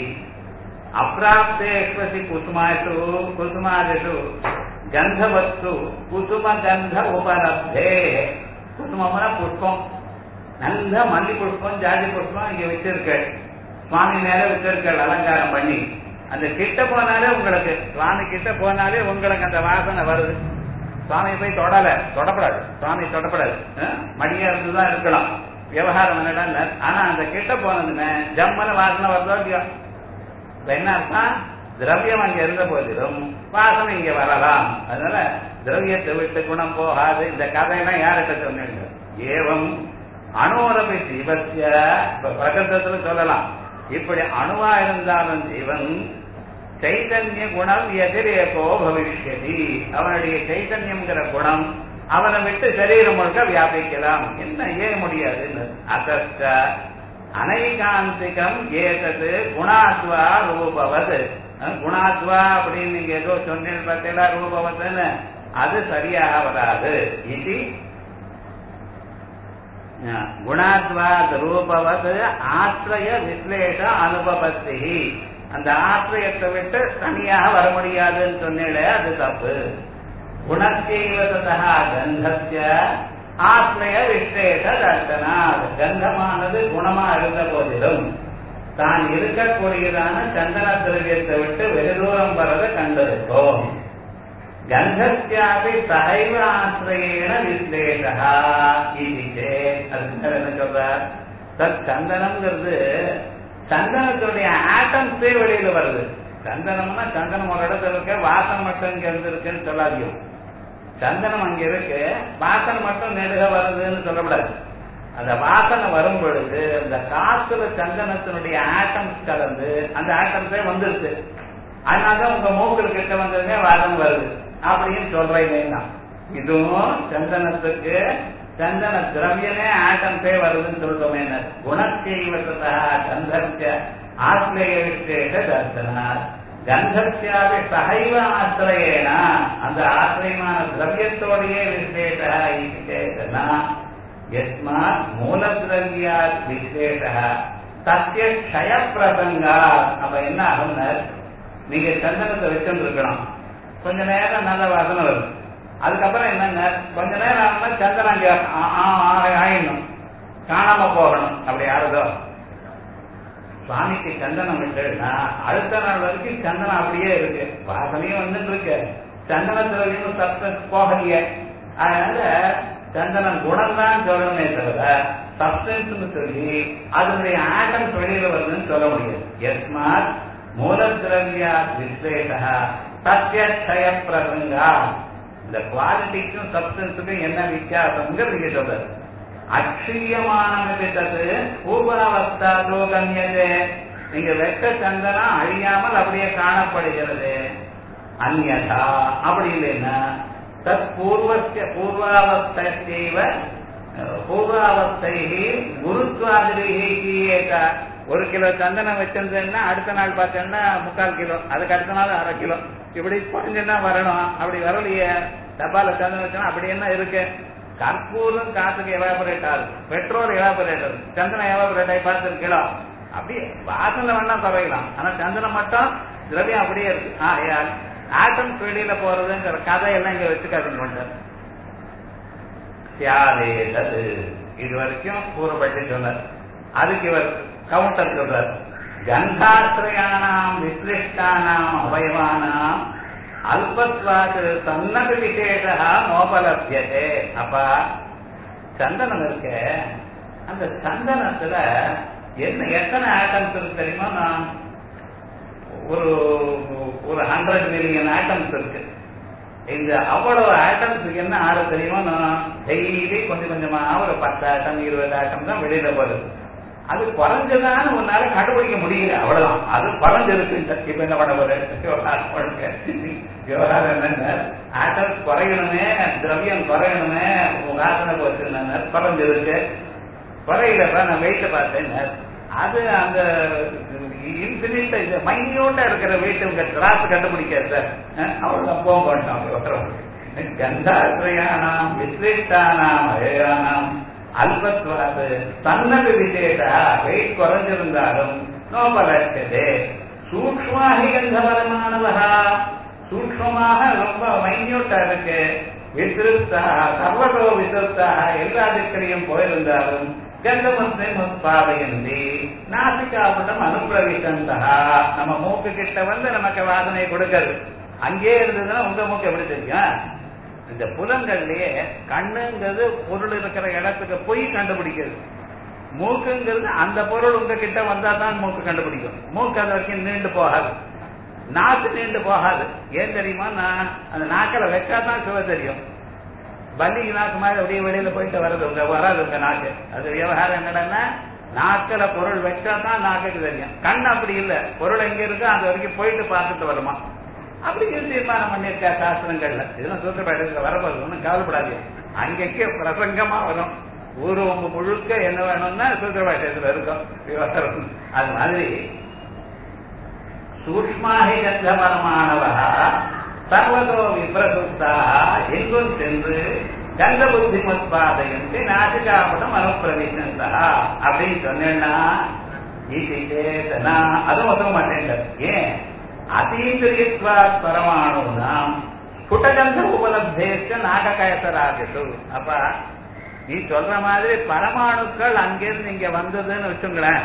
அப்பிராப்தேஸ்வசி குசுமாசு குசுமாதிஷு கந்தவஸ்து குசும கந்த உபலப்தே குசுமம்னா புஷ்பம் நல்ல மல்லி புஷ்பம் ஜாதி புஷ்பம் இங்க வச்சிருக்க சுவாமி மேல வச்சிருக்க அலங்காரம் பண்ணி அந்த கிட்ட போனாலே உங்களுக்கு சுவாமி கிட்ட போனாலே உங்களுக்கு அந்த வாசனை வருது சுவாமி போய் தொடல தொடப்படாது சுவாமி தொடப்படாது மடியா இருந்துதான் இருக்கலாம் விவகாரம் என்னடா ஆனா அந்த கிட்ட போனதுமே ஜம்மன வாசனை வருதோ இல்லையோ என்ன அர்த்தம் திரவியம் அங்க இருந்த போதிலும் வாசனை இங்க வரலாம் அதனால திரவியத்தை விட்டு குணம் போகாது இந்த கதையெல்லாம் யார்கிட்ட சொன்னீங்க ஏவம் அணுவரபி ஜீவசிய பிரகந்தத்துல சொல்லலாம் இப்படி அணுவா இருந்தாலும் ஜீவன் சைதன்ய குணம் எதிரேகோ பவிஷ்யதி அவனுடைய சைதன்யம்ங்கிற குணம் அவனை விட்டு சரீரம் முழுக்க வியாபிக்கலாம் என்ன ஏன் முடியாது அசஸ்ட அனைகாந்திகம் ஏதது குணாத்வா ரூபவது குணாத்வா அப்படின்னு நீங்க ஏதோ சொன்னீங்க பார்த்தீங்களா ரூபவத்துன்னு அது சரியாக வராது இது குணாத்வாத் ரூபவது ஆசிரிய விஸ்லேஷ அனுபவத்தி அந்த ஆசிரியத்தை விட்டு தனியாக வர முடியாதுன்னு சொன்னீங்களே அது தப்பு குணத்தீவதா கந்தஸ்ய ஆசிரிய விசேஷ தர்சனா கந்தமானது குணமா இருந்த போதிலும் தான் இருக்கக்கூடியதான சந்தன திரவியத்தை விட்டு வெகு தூரம் வரதை கண்டிருக்கோம் கந்தஸ்யாபி சகைவ ஆசிரியேன விசேஷா இது அதுக்கு என்ன சொல்றார் தத் சந்தனம்ங்கிறது சந்தனத்துடைய ஆட்டம்ஸே வெளியில வருது சந்தனம்னா சந்தனம் ஒரு இடத்துல இருக்க வாசம் மட்டும் இங்க இருந்து இருக்குன்னு சொல்லாதியும் சந்தனம் அங்க இருக்கு வாசனை மட்டும் நெடுக வருதுன்னு சொல்லக்கூடாது அந்த வாசனை வரும் பொழுது அந்த காத்துல சந்தனத்தினுடைய ஆட்டம்ஸ் கலந்து அந்த ஆட்டம்ஸே வந்துருச்சு அதனாலதான் உங்க மூக்கள் கிட்ட வந்ததுமே வாசம் வருது அப்படின்னு சொல்றீங்க இதுவும் சந்தனத்துக்கு சந்தன திரவியமே ஆட்டம்ஸே வருதுன்னு சொல்றோமே என்ன குணச்செய்வதா கந்தர்ச்ச ஆசிரிய விசேஷ தர்சனார் கந்தர்ச்சியாவே சகைவ ஆசிரியேன அந்த ஆசிரியமான திரவியத்தோடையே விசேஷ விசேஷனா எஸ்மாத் மூலதிரவியா விசேஷ சத்திய க்ஷய பிரசங்கா அப்ப என்ன ஆகும்னா நீங்க சந்தனத்தை வச்சுருக்கணும் கொஞ்ச நேரம் நல்ல வாசனை வரும் அதுக்கப்புறம் என்னங்க கொஞ்ச நேரம் ஆகுனா சந்தனம் அங்க ஆயிடணும் காணாம போகணும் அப்படி யாருதோ சுவாமிக்கு சந்தனம் விட்டுன்னா அடுத்த நாள் வரைக்கும் சந்தனம் அப்படியே இருக்கு வாசனையும் வந்துட்டு இருக்கு சந்தனத்துல சப்தன்ஸ் போகலையே அதனால சந்தனம் குணம் தான் சொல்லணுமே தவிர சப்டன்ஸ் சொல்லி அதனுடைய ஆட்டம்ஸ் வெளியில வருதுன்னு சொல்ல முடியாது எஸ்மாத் மூலதிரவியா விசேஷா சத்தியக்ஷய பிரசங்கா இந்த குவாலிட்டிக்கும் சப்டன்ஸுக்கும் என்ன வித்தியாசம்ங்கிறது நீங்க சொல்றது அக்ஷியமானது பூர்வாவஸ்தாதோ கண்யது நீங்க வெட்ட சந்தனம் அழியாமல் அப்படியே காணப்படுகிறது அந்நதா அப்படி இல்லைன்னா தத் பூர்வஸ்ய பூர்வாவஸ்தைவ பூர்வாவஸ்தை குருத்வாதிரிகி ஏக ஒரு கிலோ சந்தனம் வச்சிருந்தேன்னா அடுத்த நாள் பார்த்தேன்னா முக்கால் கிலோ அதுக்கு அடுத்த நாள் அரை கிலோ இப்படி குறைஞ்சுன்னா வரணும் அப்படி வரலையே டப்பால சந்தனம் வச்சோன்னா அப்படி என்ன இருக்கு கற்பூரம் காத்துக்கு எவாபரேட் ஆகுது பெட்ரோல் எவாபரேட் ஆகுது சந்தனம் எவாபரேட் ஆகி பார்த்து கிலோ அப்படியே வாசனை வேணா குறையலாம் ஆனா சந்தனம் மட்டும் திரவியம் அப்படியே இருக்கு ஆகையால் ஆட்டம் வெளியில போறதுங்கிற கதையெல்லாம் இங்க வச்சுக்காதுங்க கொண்டு தியாதேதது இது வரைக்கும் கூறப்பட்டு சொன்னார் அதுக்கு இவர் கவுண்டர் சொல்றார் கந்தாசிரயானாம் விசிருஷ்டானாம் அவயவானாம் அல்பத்வாது சன்னது விசேஷா நோபலபியதே அப்பா சந்தனம் இருக்க அந்த சந்தனத்துல என்ன எத்தனை ஆட்டம்ஸ் இருக்கு தெரியுமா நான் ஒரு ஒரு ஹண்ட்ரட் மில்லியன் ஆட்டம்ஸ் இருக்கு இந்த அவ்வளவு ஆட்டம்ஸ் என்ன ஆறு தெரியுமா நான் டெய்லி கொஞ்சம் கொஞ்சமா ஒரு பத்து ஆட்டம் இருபது ஆட்டம் தான் வெளியில போகுது அது குறைஞ்சதான்னு உன்னால கண்டுபிடிக்க முடியல அவ்வளவுதான் அது குறைஞ்சிருக்கு இப்ப என்ன பண்ண போற விவகாரம் என்னங்க ஆட்டம் குறையணுமே திரவியம் குறையணுமே வாசனை போச்சு குறைஞ்சிருக்கு குறையிலப்ப நான் வெயிட்ட பார்த்தேன் அது அந்த இன்பினிட் இது மைன்யூட்டா இருக்கிற வெயிட் உங்க கிராஸ் கண்டுபிடிக்காது சார் அவ்வளவுதான் போக மாட்டோம் கந்தாசிரயானாம் விசிஷ்டானாம் அயனாம் அல்பத்வாது தன்னது விசேஷா வெயிட் குறைஞ்சிருந்தாலும் நோபலட்சதே சூக்மாகி கந்தபரமானவா சூக்மமாக ரொம்ப மைன்யூட்டா இருக்கு விசிருத்தா சர்வதோ விசிருத்தா எல்லா திக்கரையும் போயிருந்தாலும் கந்தமத்தை உற்பாதையந்தி நாசிகாபுடம் அனுப்பிரவிசந்தா நம்ம மூக்கு கிட்ட வந்து நமக்கு வாசனை கொடுக்கறது அங்கே இருந்ததுன்னா உங்க மூக்கு எப்படி தெரியும் இந்த புலங்கள்லயே கண்ணுங்கிறது பொருள் இருக்கிற இடத்துக்கு போய் கண்டுபிடிக்கிறது மூக்குங்கிறது அந்த பொருள் உங்க கிட்ட வந்தா தான் மூக்கு கண்டுபிடிக்கும் மூக்கு அது வரைக்கும் நீண்டு போகாது நாக்கு நீண்டு போகாது ஏன் தெரியுமா நான் அந்த நாக்கில வச்சா தான் சுவை தெரியும் பல்லி நாக்கு மாதிரி அப்படியே வெளியில போயிட்டு வர்றது உங்க வராது உங்க நாக்கு அது விவகாரம் என்னடா நாக்கில பொருள் வச்சா தான் நாக்குக்கு தெரியும் கண் அப்படி இல்ல பொருள் எங்க இருக்கோ அது வரைக்கும் போயிட்டு பார்த்துட்டு வருமா அப்படி தீர்மானம் பண்ணியிருக்கா சாஸ்திரங்கள்ல இதெல்லாம் சூத்திரப்பாடு வரப்போகுது ஒன்றும் கவலைப்படாது அங்கேக்கே பிரசங்கமா வரும் ஊர்வம் முழுக்க என்ன வேணும்னா சூத்திரபாஷத்துல இருக்கும் விவகாரம் அது மாதிரி சூக்மாஹி கந்தபரமானவா சர்வதோ விப்ரசுத்தா எங்கும் சென்று கந்த புத்தி உற்பாதையந்து நாசிகாபடம் அனுப்பிரவிசந்தா அப்படின்னு சொன்னேன்னா ஈசிச்சேதனா அதுவும் ஒத்துக்க மாட்டேங்க ஏன் அத்தீந்திரியத்வா பரமாணுனாம் ஸ்புடகந்த உபலப்தேச்ச நாககயசராஜது அப்ப நீ சொல்ற மாதிரி பரமாணுக்கள் அங்கிருந்து இங்க வந்ததுன்னு வச்சுங்களேன்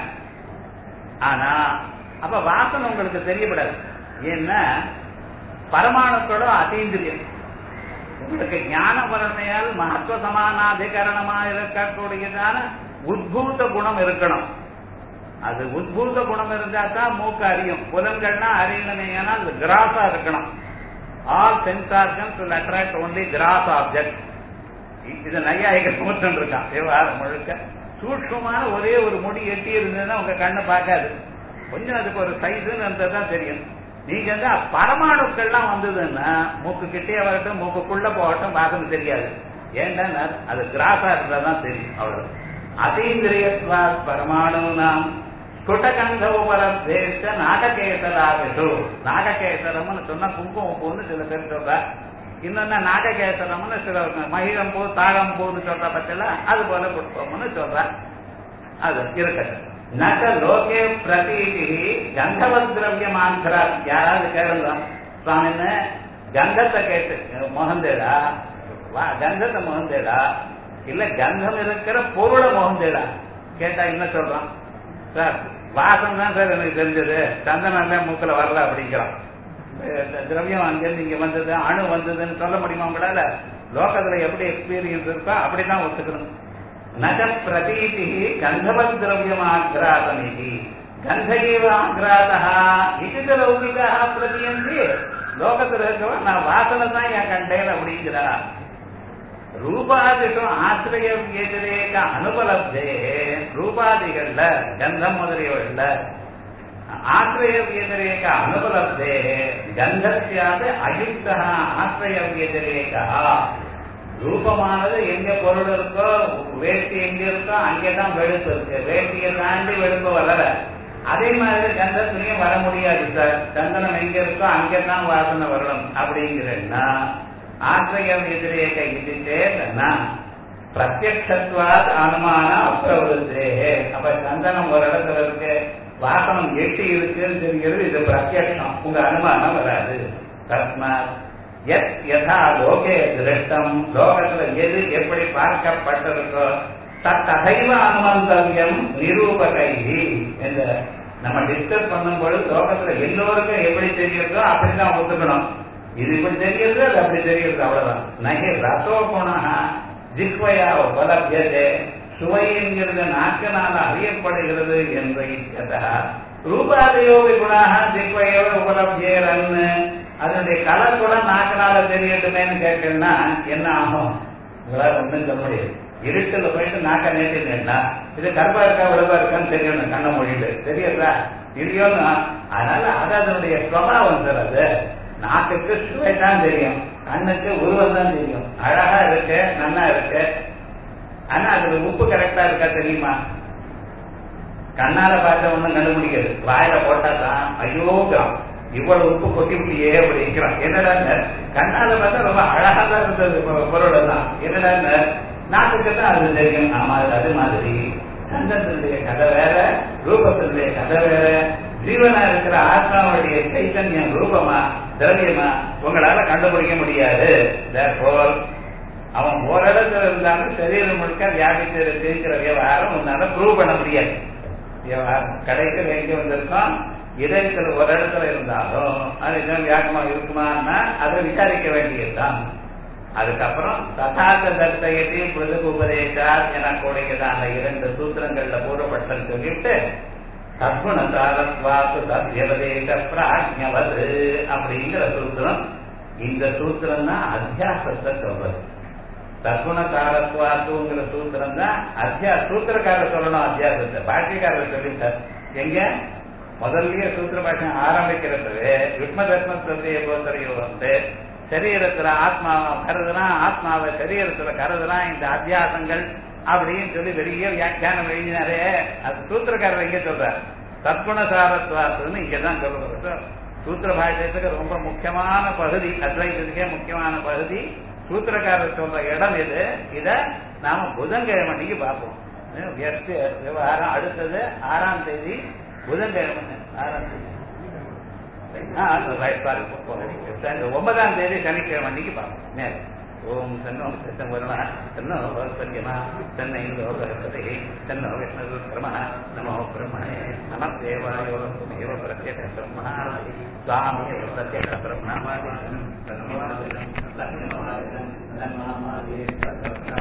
ஆனா அப்ப வாசனை உங்களுக்கு தெரியப்படாது ஏன்னா பரமாணுக்களும் அதீந்திரியம் உங்களுக்கு ஞான வரணமையால் மகத்துவ சமானாதிகரணமா இருக்கக்கூடியதான உத்பூத குணம் இருக்கணும் அது உத்பூத குணம் இருந்தா தான் மூக்கு அறியும் புலங்கள்னா அறியணுமே ஏன்னா அது கிராஸா இருக்கணும் all sense organs will attract only gross object இது நையாயிக மூத்தன் இருக்கான் விவகாரம் முழுக்க சூட்சமான ஒரே ஒரு முடி எட்டி இருந்ததுன்னா உங்க கண்ணு பார்க்காது கொஞ்சம் அதுக்கு ஒரு சைஸ்ன்னு இருந்ததுதான் தெரியும் நீங்க வந்து பரமாணுக்கள்லாம் வந்ததுன்னா மூக்கு கிட்டே வரட்டும் மூக்குக்குள்ள போகட்டும் வாசனை தெரியாது ஏன்டா அது கிராஸா இருந்தா தான் தெரியும் அவ்வளவு அதீந்திரியத்வா பரமாணு நாம் ஸ்புடகந்த உபலப்தேச நாககேசராவிஷு நாககேசரம்னு சொன்னா குங்குமம் பூன்னு சில பேர் சொல்ற இன்னொன்னா நாககேசரம்னு சில மகிழம் பூ தாழம் பூன்னு சொல்ற பட்சல அது போல புஷ்பம்னு சொல்ற அது இருக்கட்டும் நக லோகே பிரதீதி கந்தவத் திரவியமாந்திரா யாராவது கேளுங்க சுவாமின்னு கந்தத்தை கேட்டு மொகந்தேடா வா கந்தத்தை மொகந்தேடா இல்ல கந்தம் இருக்கிற பொருளை மொகந்தேடா கேட்டா என்ன சொல்றான் சார் வாசம் தான் சார் எனக்கு தெரிஞ்சது சந்தனம் தான் மூக்கில் வரல அப்படிங்கிறான் திரவியம் அங்கிருந்து இங்க வந்தது அணு வந்ததுன்னு சொல்ல முடியுமா உங்களால லோகத்துல எப்படி எக்ஸ்பீரியன்ஸ் இருக்கோ அப்படிதான் ஒத்துக்கணும் நக பிரதீதி கந்தவத் திரவியம் ஆக்ராதமிதி கந்தையேவ ஆக்ராதா இது லௌகிகா பிரதீயந்தி லோகத்துல இருக்கவன் நான் வாசனை தான் என் கண்டேன் அப்படிங்கிறா ரூபாதிக்கும் ஆசிரியம் எதிரேக அனுபலப்தே ரூபாதிகள்ல கந்தம் முதலியவர்கள ஆசிரியம் எதிரேக அனுபலப்தே கந்தசியாது அயுக்தா ஆசிரியம் எதிரேகா ரூபமானது எங்க பொருள் இருக்கோ வேட்டி எங்க இருக்கோ அங்கேதான் வெளுப்பு இருக்கு வேட்டியை தாண்டி வெளுப்பு வளர அதே மாதிரி கந்தத்திலையும் வர முடியாது சார் சந்தனம் எங்க இருக்கோ அங்கதான் வாசனை வரணும் அப்படிங்கிறன்னா ஆசிரியம் எதிரேக இதுச்சேன்னா பிரத்யக்ஷத்வாத் அனுமான அப்பிரவருத்தே அப்ப சந்தனம் ஒரு இடத்துல இருக்கு வாசனம் எட்டி இருக்குன்னு தெரிகிறது இது பிரத்யக்ஷம் உங்க அனுமானம் வராது தஸ்மாத் எத் யதா லோகே திருஷ்டம் லோகத்துல எது எப்படி பார்க்கப்பட்டிருக்கோ தத்தைவ அனுமந்தவியம் நிரூபகைகி என்ற நம்ம டிஸ்கஸ் பண்ணும்பொழுது லோகத்துல எல்லோருக்கும் எப்படி தெரியுதோ அப்படிதான் ஒத்துக்கணும் இது இப்படி தெரியுது அது அப்படி தெரியுது அவ்வளவுதான் நகை ரசோ குணா ஜிஹ்வயா உபலபியதே சுவை என்கிறது நாக்கினால் அறியப்படுகிறது என்ற இச்சதா ரூபாதையோவி குணாக ஜிஹ்வயோ உபலபியரன்னு அதனுடைய கலர் கூட நாக்கினால தெரியட்டுமேன்னு கேட்கணும்னா என்ன ஆகும் உங்களால ஒன்றும் சொல்ல முடியாது இருட்டுல போயிட்டு நாக்க நேற்றினா இது கருப்பா இருக்கா விளவா இருக்கான்னு தெரியணும் கண்ண மொழியில தெரியுதா இல்லையோன்னு அதனால அது அதனுடைய சுவாவம் சார் அது நாக்குக்கு சுவை தான் தெரியும் கண்ணுக்கு உருவம் தான் தெரியும் அழகா இருக்கு நல்லா இருக்கு ஆனா அதுல உப்பு கரெக்டா இருக்கா தெரியுமா கண்ணால பார்த்த ஒண்ணும் கண்டுபிடிக்காது வாயில போட்டா தான் ஐயோகம் இவ்வளவு உப்பு கொட்டி விட்டியே அப்படி இருக்கிறான் என்னடா கண்ணால பார்த்தா ரொம்ப அழகா தான் இருந்தது பொருள் எல்லாம் என்னடா நாட்டுக்கு தான் அது தெரியும் ஆமா அது மாதிரி சந்தத்தினுடைய கதை வேற ரூபத்தினுடைய கதை வேற ஜீவனா இருக்கிற ஆத்மாவுடைய சைத்தன்யம் ரூபமா திரவியமா உங்களால கண்டுபிடிக்க முடியாது அவன் ஓரிடத்துல இருந்தாலும் சரீரம் முழுக்க வியாபித்து இருக்குங்கிற விவகாரம் உன்னால ப்ரூவ் பண்ண முடியாது விவகாரம் கடைக்கு எங்க வந்திருக்கோம் இதயத்துல ஒரு இடத்துல இருந்தாலும் அது வியாக்கமா இருக்குமான்னா அதை விசாரிக்க வேண்டியதுதான் அதுக்கப்புறம் ததார்த்த தர்த்தயத்தையும் பிருதுகு உபதேசார் எனக்கூடியதான இரண்டு சூத்திரங்கள்ல கூறப்பட்டன்னு சொல்லிட்டு சத்குணசாரத்வாத்து தத்யவதேச பிராஜ்யவது அப்படிங்கிற சூத்திரம் இந்த சூத்திரம் தான் அத்தியாசத்தை சொல்றது சத்குணசாரத்வாத்துங்கிற சூத்திரம் தான் அத்தியா சூத்திரக்காரர் சொல்லணும் அத்தியாசத்தை பாட்டியக்காரர் சொல்லிட்டார் எங்க முதல்லயே சூத்திர பாஷம் ஆரம்பிக்கிறது யுக்ம தர்ம பிரத்தைய போத்தரையோ வந்து சரீரத்துல ஆத்மா கருதுனா ஆத்மாவை சரீரத்துல கருதுனா இந்த அத்தியாசங்கள் அப்படின்னு சொல்லி பெரிய வியாக்கியானம் எழுதினாரே அது சூத்திரக்காரர் எங்க சொல்றார் சத்குணசாரத்வாத்துன்னு இங்கதான் சொல்றது சூத்திர பாஷத்துக்கு ரொம்ப முக்கியமான பகுதி அத்வைதத்துக்கே முக்கியமான பகுதி சூத்திரக்காரர் சொல்ற இடம் இது இத நாம புதன்கிழமை அன்னைக்கு பார்ப்போம் விவகாரம் அடுத்தது ஆறாம் தேதி புதன்கிழமை ஆறாம் தேதி ஒன்பதாம் தேதி சனிக்கிழமை அன்னைக்கு பார்ப்போம் நேரம் ஓம் தன்னோ சித்தம் வருண தன்னோ சத்யமா தன்னை லோகரசதே தன்னோ விஷ்ணு கிரம நமோ பிரம்மணே நம தேவாயோ துமேவ பிரத்யேக பிரம்மாதி சுவாமி பிரத்யேக பிரம்மாதி தன்னோ